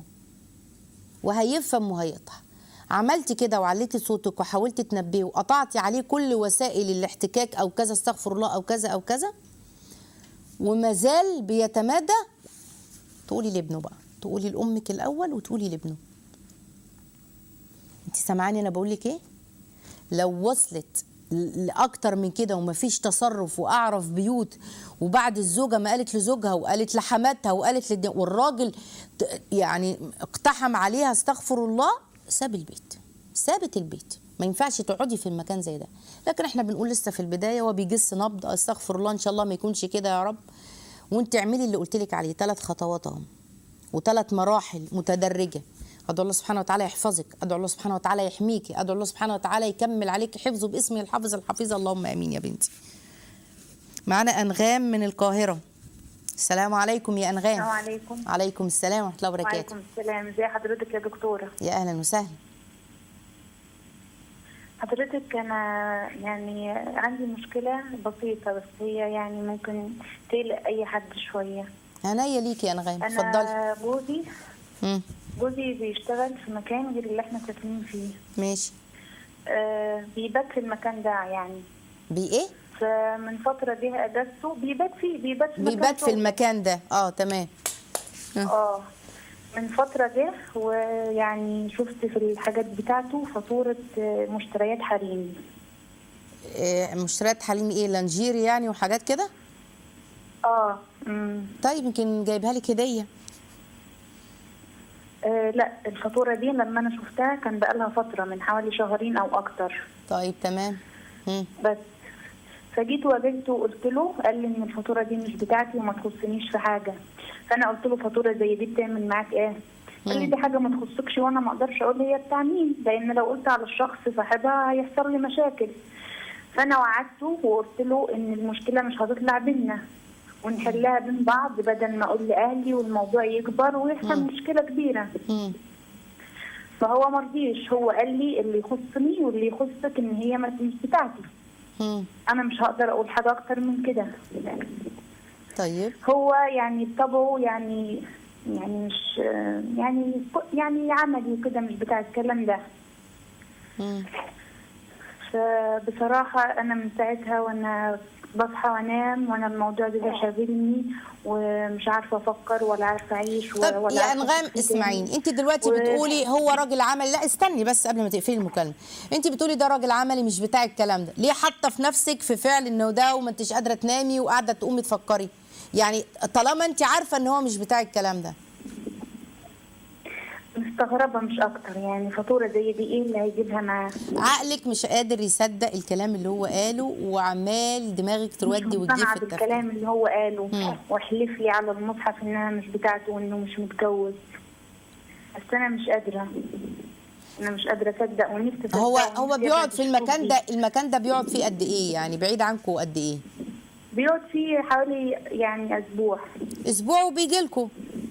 وهيفهم وهيقطع عملتي كده وعليتي صوتك وحاولتي تنبهه وقطعتي عليه كل وسائل الاحتكاك او كذا استغفر الله او كذا او كذا وما زال بيتمادى تقولي لابنه بقى تقولي لامك الاول وتقولي لابنه انت سامعاني انا بقول لك ايه لو وصلت ل- لاكتر من كده ومفيش تصرف واعرف بيوت وبعد الزوجه ما قالت لزوجها وقالت لحماتها وقالت للد... والراجل ت- يعني اقتحم عليها استغفر الله ساب البيت سابت البيت ما ينفعش تقعدي في المكان زي ده لكن احنا بنقول لسه في البدايه هو بيجس نبض استغفر الله ان شاء الله ما يكونش كده يا رب وانت اعملي اللي قلت لك عليه ثلاث خطوات اهم وثلاث مراحل متدرجه ادعو الله سبحانه وتعالى يحفظك ادعو الله سبحانه وتعالى يحميكي ادعو الله سبحانه وتعالى يكمل عليك حفظه باسمه الحافظ الحفيظ اللهم امين يا بنتي معانا انغام من القاهره السلام عليكم يا انغام السلام عليكم عليكم السلام ورحمه الله وبركاته وعليكم السلام ازي حضرتك يا دكتورة يا اهلا وسهلا حضرتك انا يعني عندي مشكلة بسيطة بس هي يعني ممكن تقلق اي حد شوية عينيا ليكي يا انغام اتفضلي انا جوزي مم، جوزي بيشتغل في مكان غير اللي احنا ساكنين فيه ماشي آه بيبات في المكان ده يعني بي ايه فمن فترة جه اجازته بيبات فيه بيبات في مكان بيبات في شغله. المكان ده اه تمام اه من فترة جه ويعني شفت في الحاجات بتاعته فاتورة آه، مشتريات حريم إيه مشتريات حليمي ايه لانجيري يعني وحاجات كده اه امم طيب يمكن جايبها لك هديه آه لا الفاتورة دي لما انا شفتها كان بقالها فترة من حوالي شهرين او اكتر طيب تمام مم. بس فجيت واجهته وقلت له قال لي ان الفاتوره دي مش بتاعتي وما تخصنيش في حاجه فانا قلت له فاتوره زي دي بتعمل معاك ايه قال لي دي حاجه ما تخصكش وانا ما اقدرش اقول هي بتاع مين لان لو قلت على الشخص صاحبها هيحصل لي مشاكل فانا وعدته وقلت له ان المشكله مش هتطلع بينا ونحلها بين بعض بدل ما اقول لاهلي والموضوع يكبر ويحصل مشكله كبيره مم. فهو مرضيش هو قال لي اللي يخصني واللي يخصك ان هي ما- مش بتاعتي مم. انا مش هقدر اقول حاجه اكتر من كده طيب هو يعني بطبعه يعني يعني مش يعني يعني عملي وكده مش بتاع الكلام ده مم. فبصراحة أنا من ساعتها وأنا بصحى وأنام وأنا الموضوع ده شاغلني ومش عارفة أفكر ولا عارفة أعيش و- طب ولا يا عارفة انغام أفكر تاني. اسمعيني انت دلوقتي و- بتقولي هو راجل عمل لا استني بس قبل ما تقفلي المكالمه انت بتقولي ده راجل عملي مش بتاع الكلام ده ليه حاطه في نفسك في فعل انه ده وما انتش قادره تنامي وقاعده تقومي تفكري يعني طالما انت عارفه ان هو مش بتاع الكلام ده مستغربة مش أكتر يعني فاتورة زي دي إيه اللي هيجيبها معاه عقلك مش قادر يصدق الكلام اللي هو قاله وعمال دماغك مش تودي وتجيب مقتنعة في التفكير بالكلام اللي هو قاله مم. وحلف لي على المصحف إنها مش بتاعته وإنه مش متجوز بس أنا مش قادرة أنا مش قادرة أصدق ونفسي أصدق هو ونفسي هو بيقعد في أصدق المكان دي. ده المكان ده بيقعد فيه قد ايه يعني بعيد عنكم قد ايه بيقعد فيه حوالي يعني أسبوع اسبوع وبيجي لكم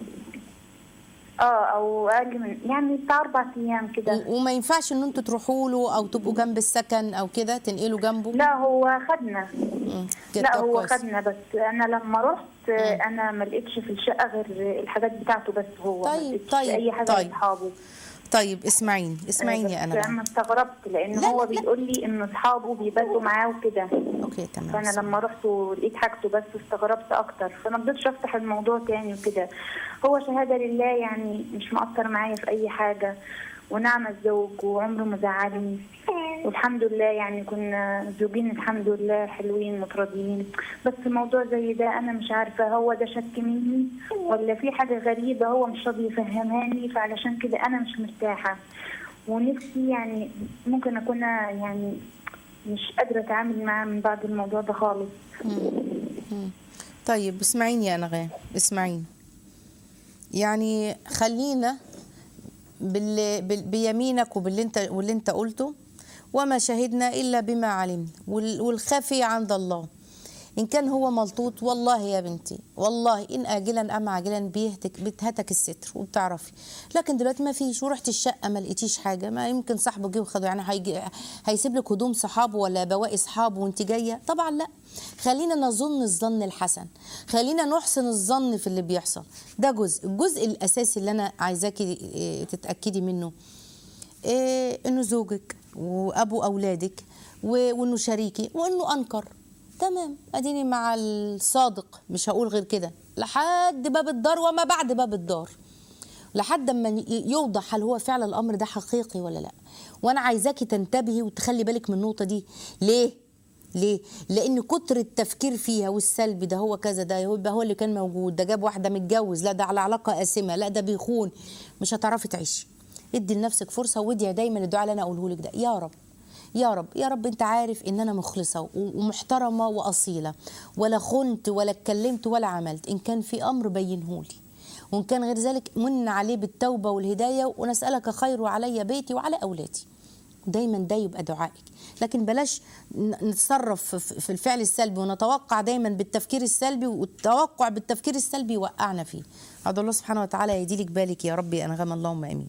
اه او اقل من يعني بتاع اربع ايام كده وما ينفعش ان انتوا تروحوا له او تبقوا جنب السكن او كده تنقلوا جنبه لا هو خدنا مم. كده لا طب هو كويس. خدنا بس انا لما رحت انا ما لقيتش في الشقه غير الحاجات بتاعته بس هو ما طيب، لقيتش طيب، اي حاجه طيب. لاصحابه طيب اسمعيني اسمعيني يا بس انا انا استغربت لان لا، هو لا، لا. بيقول لي ان اصحابه بيباتوا معاه وكده اوكي تمام فانا لما رحت ولقيت حاجته بس استغربت اكتر فما رضيتش افتح الموضوع تاني وكده هو شهاده لله يعني مش مقصر معايا في اي حاجه ونعم الزوج وعمره ما زعلني والحمد لله يعني كنا زوجين الحمد لله حلوين متراضيين بس موضوع زي ده انا مش عارفه هو ده شك مني ولا في حاجه غريبه هو مش راضي يفهمهاني فعلشان كده انا مش مرتاحه ونفسي يعني ممكن اكون يعني مش قادره اتعامل معاه من بعد الموضوع ده خالص طيب اسمعيني يا نغام اسمعيني يعني خلينا بال... بال... بيمينك وباللي انت واللي انت قلته وما شهدنا الا بما علمنا وال... والخفي عند الله ان كان هو ملطوط والله يا بنتي والله ان اجلا ام عاجلا بيهتك بتهتك الستر وبتعرفي لكن دلوقتي ما فيش ورحت الشقه ما لقيتيش حاجه ما يمكن صاحبه جه وخده يعني هيجي هيسيب لك هدوم صحابه ولا بواقي صحابه وانت جايه طبعا لا خلينا نظن الظن الحسن خلينا نحسن الظن في اللي بيحصل ده جزء الجزء الاساسي اللي انا عايزاكي إيه، تتاكدي منه إيه انه زوجك وابو اولادك و- وانه شريكي وانه انكر تمام اديني مع الصادق مش هقول غير كده لحد باب الدار وما بعد باب الدار لحد ما ي- يوضح هل هو فعلا الامر ده حقيقي ولا لا وانا عايزاكي تنتبهي وتخلي بالك من النقطه دي ليه ليه؟ لأن كتر التفكير فيها والسلبي ده هو كذا ده يبقى هو اللي كان موجود ده جاب واحدة متجوز لا ده على علاقة قاسمة لا ده بيخون مش هتعرفي تعيشي ادي لنفسك فرصة وادعي دايما الدعاء اللي أنا أقوله لك ده يا رب يا رب يا رب انت عارف ان انا مخلصه و- ومحترمه واصيله ولا خنت ولا اتكلمت ولا عملت ان كان في امر بينهولي وان كان غير ذلك من عليه بالتوبه والهدايه ونسالك خير علي بيتي وعلى اولادي دايما ده يبقى دعائك لكن بلاش ن- نتصرف في- في الفعل السلبي ونتوقع دايما بالتفكير السلبي والتوقع بالتفكير السلبي يوقعنا فيه هذا الله سبحانه وتعالى يهدي لك بالك يا رب يا انغام اللهم امين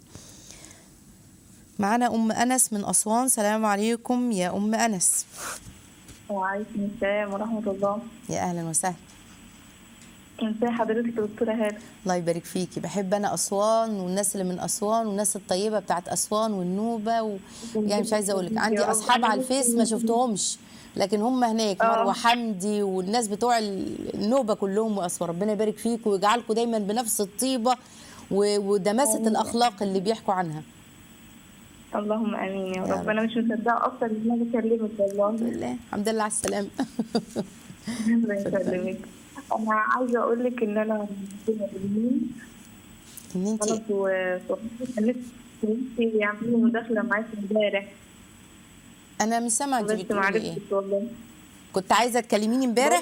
معانا ام انس من اسوان سلام عليكم يا ام انس وعليكم السلام ورحمه الله يا اهلا وسهلا ازي حضرتك يا دكتورة هالة الله يبارك فيكي بحب انا اسوان والناس اللي من اسوان والناس الطيبه بتاعت اسوان والنوبه و... يعني مش عايزه اقول لك عندي يا رب. اصحاب أنا على الفيس ما شفتهمش لكن هم هناك آه. مروه حمدي والناس بتوع النوبه كلهم واسوان ربنا يبارك فيكم ويجعلكم دايما بنفس الطيبه و... ودماسه الاخلاق اللي بيحكوا عنها اللهم امين يا يا رب رب. انا مش مصدقة اصلا ان انا بكلمك والله الحمد لله الحمد لله على السلامه الله يسلمك انا عايزة اقول لك ان انا كنا باليمين ان انت خلاص وصحبتي كان نفسي نفسي يعملوا مداخلة معاكي امبارح انا مش سامعه انت بس بتقولي ايه معرفتش والله كنت عايزه تكلميني امبارح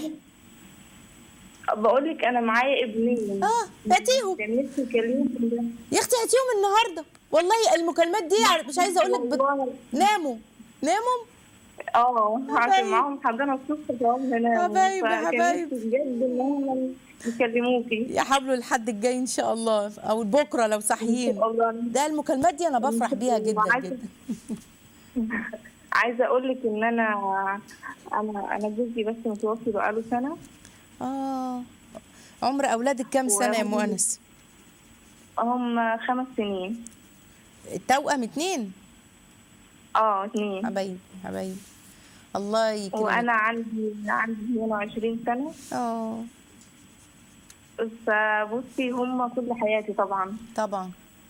بقول لك انا معايا ابنين اه هاتيهم كان نفسي اكلمهم امبارح. يا اختي هاتيهم النهارده والله المكالمات دي مش عايزه اقول لك بت... والله ناموا ناموا اه حبايب. عشان معاهم حضانة الصبح فهم هنا حبايب، حبايب. بجد ان هم يكلموكي يا حبلوا الحد الجاي ان شاء الله او بكره لو صاحيين الله ده المكالمات دي انا بفرح بيها جدا وعايزة- جدا عايزه اقول لك ان انا انا انا جوزي بس متوفي بقاله سنه اه عمر اولادك كام سنه يا وهم- مؤنس هم خمس سنين التوأم اتنين اه اتنين حبايبي حبايبي الله يكرمك وانا عندي عندي 22 سنه اه فبصي هم كل حياتي طبعا طبعا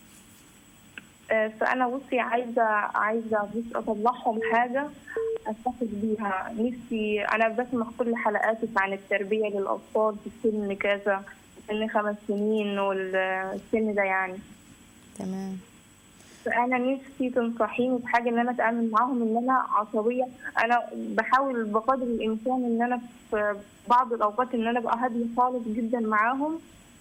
آه، فانا بصي عايزه عايزه بص اطلعهم حاجه استفيد بيها نفسي انا بسمع كل حلقاتك عن التربيه للاطفال في السن كذا سن خمس سنين والسن ده يعني تمام فانا نفسي تنصحيني بحاجه ان انا اتعامل معاهم ان انا عصبيه انا بحاول بقدر الامكان ان انا في بعض الاوقات ان انا ابقى هاديه خالص جدا معاهم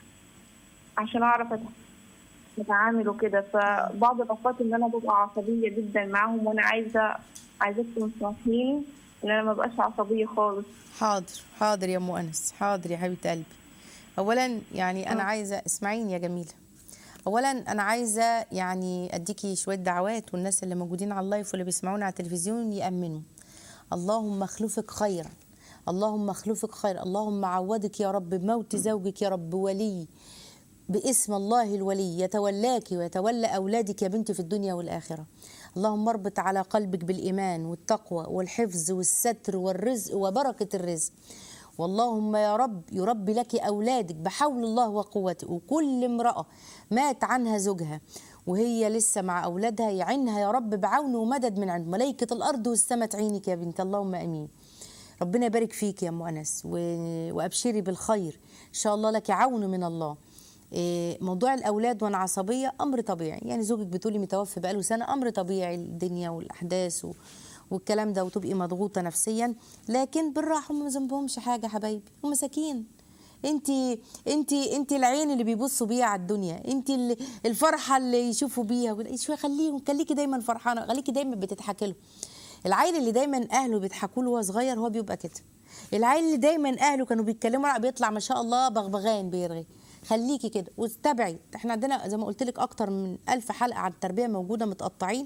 عشان اعرف أت- اتعامل وكده فبعض الاوقات ان انا ببقى عصبيه جدا معاهم وانا عايزه عايزاك تنصحيني ان انا ما بقاش عصبيه خالص حاضر حاضر يا مؤنس حاضر يا حبيبه قلبي اولا يعني انا عايزه اسمعيني يا جميله اولا انا عايزه يعني اديكي شويه دعوات والناس اللي موجودين على اللايف واللي بيسمعونا على التلفزيون يامنوا اللهم اخلفك خيرا اللهم اخلفك خيرا اللهم عودك يا رب بموت زوجك يا رب ولي باسم الله الولي يتولاك ويتولى أولادك يا بنتي في الدنيا والآخرة اللهم اربط على قلبك بالإيمان والتقوى والحفظ والستر والرزق وبركة الرزق واللهم يا رب يربي لك أولادك بحول الله وقوته وكل امرأة مات عنها زوجها وهي لسه مع أولادها يعينها يا رب بعون ومدد من عند ملائكة الأرض والسماء تعينك يا بنت اللهم أمين ربنا يبارك فيك يا ام انس و- وابشري بالخير ان شاء الله لك عون من الله إيه، موضوع الاولاد وانا عصبيه امر طبيعي يعني زوجك بتقولي متوفي بقاله سنه امر طبيعي الدنيا والاحداث و... والكلام ده وتبقي مضغوطه نفسيا لكن بالراحه هم ما ذنبهمش حاجه حبايبي هم مساكين انت انت انت العين اللي بيبصوا بيها على الدنيا انت ال- الفرحه اللي يشوفوا بيها وال- شويه خليهم خليكي دايما فرحانه خليكي دايما بتضحكي له العيل اللي دايما اهله بيضحكوا له وهو صغير هو بيبقى كده العيل اللي دايما اهله كانوا بيتكلموا عنه بيطلع ما شاء الله بغبغان بيرغي خليكي كده واتبعي احنا عندنا زي ما قلت لك اكتر من ألف حلقه عن التربيه موجوده متقطعين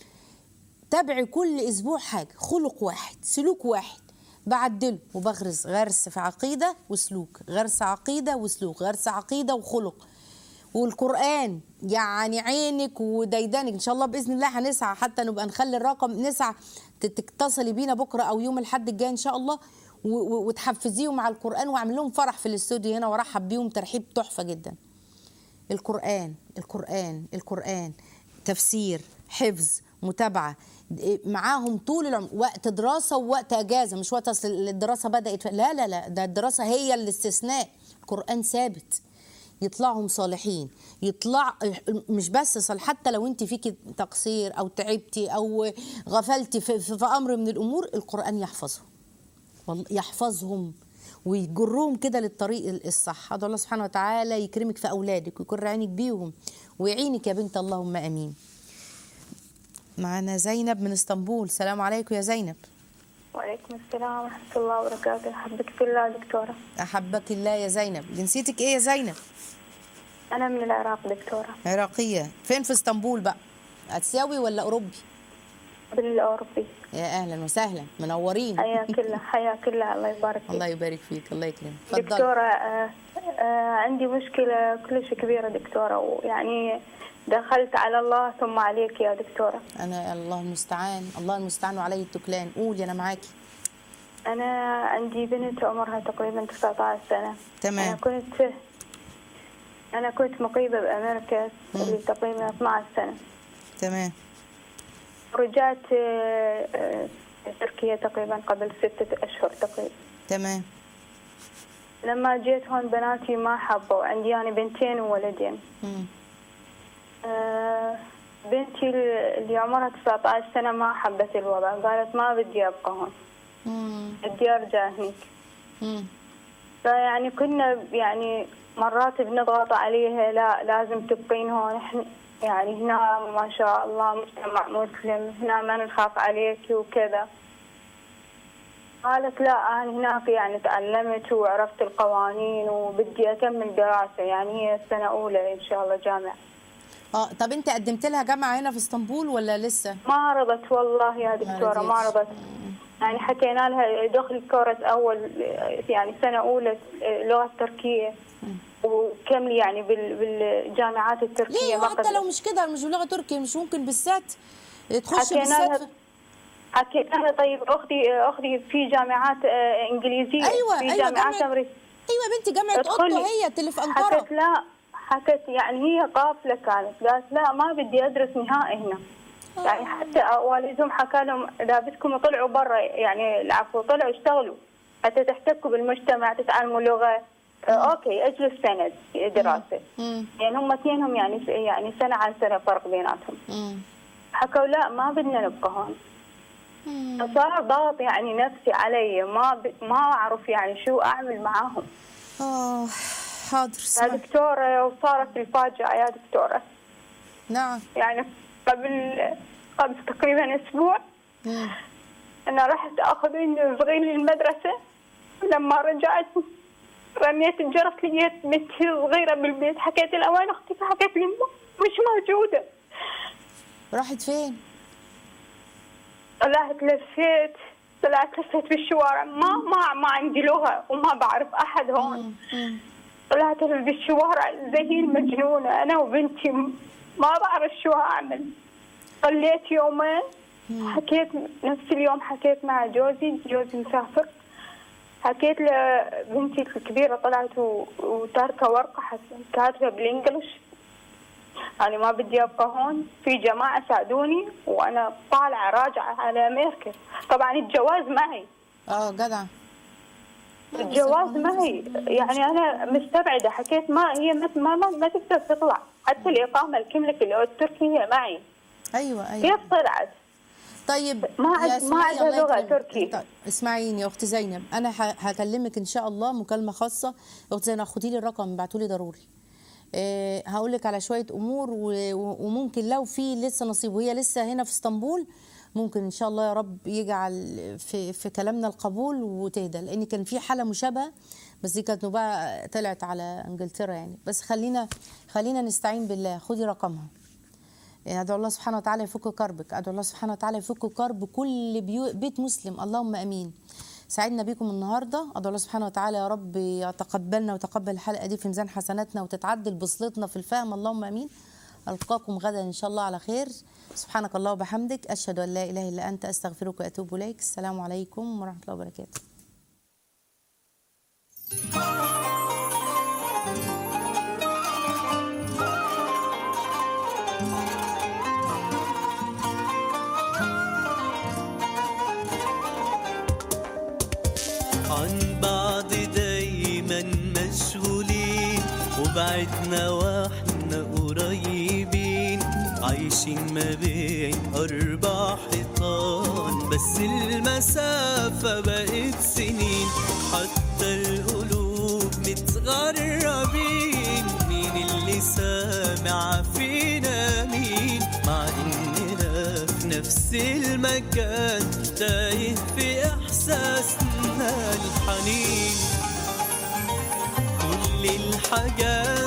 تابعي كل اسبوع حاجه خلق واحد سلوك واحد بعدله وبغرس غرس في عقيده وسلوك غرس عقيده وسلوك غرس عقيده وخلق والقران يعني عينك وديدانك ان شاء الله باذن الله هنسعى حتى نبقى نخلي الرقم نسعى ت- تتصلي بينا بكره او يوم الاحد الجاي ان شاء الله و- و- وتحفزيهم على القران واعمل لهم فرح في الاستوديو هنا وارحب بيهم ترحيب تحفه جدا القرآن القرآن القرآن تفسير حفظ متابعة معاهم طول العمر وقت دراسة ووقت أجازة مش وقت أصل الدراسة بدأت لا لا لا ده الدراسة هي الاستثناء القرآن ثابت يطلعهم صالحين يطلع مش بس صال حتى لو انت فيكي تقصير او تعبتي او غفلتي في, في, في امر من الامور القران يحفظه والله يحفظهم ويجرهم كده للطريق الصح هذا الله سبحانه وتعالى يكرمك في اولادك ويكر عينك بيهم ويعينك يا بنت اللهم امين معنا زينب من اسطنبول سلام عليكم يا زينب وعليكم السلام ورحمة الله وبركاته حبك في الله دكتورة احبك الله يا زينب جنسيتك ايه يا زينب أنا من العراق دكتورة عراقيه فين في اسطنبول بقى اسيوي ولا اوروبي بالأوروبي يا اهلا وسهلا منورين حياك الله حياك الله الله يبارك الله فيك يبارك فيك الله يكرمك اتفضلي دكتورة آه، آه، عندي مشكلة كلش كبيرة دكتورة ويعني دخلت على الله ثم عليك يا دكتورة انا الله المستعان الله المستعان وعلي التكلان قولي انا معاكي أنا عندي بنت عمرها تقريبا 19 سنة تمام. أنا كنت أنا كنت مقيمة بأمريكا اللي تقريبا 12 سنة تمام رجعت آه، آه، تركيا تقريبا قبل ستة أشهر تقريبا تمام لما جيت هون بناتي ما حبوا عندي أنا بنتين وولدين مم. آه، بنتي اللي عمرها 19 سنة ما حبت الوضع قالت ما بدي أبقى هون مم. بدي أرجع هنيك مم. فيعني كنا يعني مرات بنضغط عليها لا لازم تبقين هون احنا يعني هنا ما شاء الله مجتمع مسلم هنا ما نخاف عليك وكذا قالت لا أنا هناك يعني تعلمت وعرفت القوانين وبدي أكمل دراسة يعني هي سنة أولى إن شاء الله جامعة اه طب انت قدمت لها جامعه هنا في اسطنبول ولا لسه ما رضت والله يا دكتورة ما رضيتش. رضت يعني حكينا لها دخل كورس أول يعني سنة أولى لغة تركية وكملي يعني بال- بالجامعات التركية ليه ما حتى قدرت. لو مش كده مش بلغه تركي مش ممكن بالسات تخش حكينا بالسات لها حكيت لها طيب أختي أختي في جامعات آه، إنجليزية أيوة، في أيوة، جامعات جامعة- أمريكية ايوه يا بنتي جامعه ادخلي. اوتو هي اللي في انقره حكت لا حكت يعني هي قافلة كانت قالت لا ما بدي أدرس نهائي هنا يعني حتى والدهم حكى لهم إذا بدكم طلعوا برا يعني العفو طلعوا اشتغلوا حتى تحتكوا بالمجتمع تتعلموا لغة آه، أوكي أجلس سنة دراسة مم. يعني هم اثنينهم يعني يعني سنة عن سنة فرق بيناتهم مم. حكوا لا ما بدنا نبقى هون مم. فصار ضغط يعني نفسي علي ما ب... ما أعرف يعني شو أعمل معاهم اه حاضر يا اسمع دكتورة وصارت الفاجعة يا دكتورة نعم يعني قبل قبل تقريبا أسبوع مم. أنا رحت أخذ صغير للمدرسة لما رجعت رميت الجرس لقيت بنتي صغيرة بالبيت حكيت لها وين أختي حكيت لي مش موجودة راحت فين طلعت لفيت طلعت لفيت بالشوارع ما ما ما عندي لغة وما بعرف أحد هون مم. طلعت بالشوارع زي المجنونة أنا وبنتي ما بعرف شو أعمل صليت يومين حكيت نفس اليوم حكيت مع جوزي جوزي مسافر حكيت لبنتي الكبيرة طلعت و- وتاركة ورقة حت- كاتبة بالإنجلش يعني ما بدي أبقى هون في جماعة ساعدوني وأنا طالعة راجعة على أمريكا طبعا الجواز معي اه جدع الجواز معي يعني انا مستبعده حكيت ما هي ما ما, ما, ما تقدر تطلع حتى الاقامه الكملك اللي التركيه معي ايوه ايوه كيف طلعت؟ طيب ما عاد- يا ما اسمعي عندها الله لغة يكرمك. تركي. طيب اسمعيني يا اخت زينب انا ه- هكلمك ان شاء الله مكالمه خاصه يا اخت زينب خدي لي الرقم ابعتوا لي ضروري أه هقول لك على شويه امور و- و- وممكن لو في لسه نصيب وهي لسه هنا في اسطنبول ممكن ان شاء الله يا رب يجعل في في كلامنا القبول وتهدى لان كان في حاله مشابهه بس دي كانت بقى طلعت على انجلترا يعني بس خلينا خلينا نستعين بالله خدي رقمها ادعو الله سبحانه وتعالى يفك كربك ادعو الله سبحانه وتعالى يفك كرب كل بيو بيت مسلم اللهم امين سعدنا بيكم النهارده ادعو الله سبحانه وتعالى يا رب يتقبلنا وتقبل الحلقه دي في ميزان حسناتنا وتتعدل بصلتنا في الفهم اللهم امين القاكم غدا ان شاء الله على خير سبحانك الله وبحمدك اشهد ان لا اله الا انت استغفرك واتوب اليك السلام عليكم ورحمه الله وبركاته عن بعض دايما مشغولين وبعدنا واحنا قريبين عايشين ما بين أربع حيطان بس المسافة بقت سنين حتى القلوب متغربين مين اللي سامع فينا مين مع إننا في نفس المكان تايه في إحساسنا الحنين كل الحاجات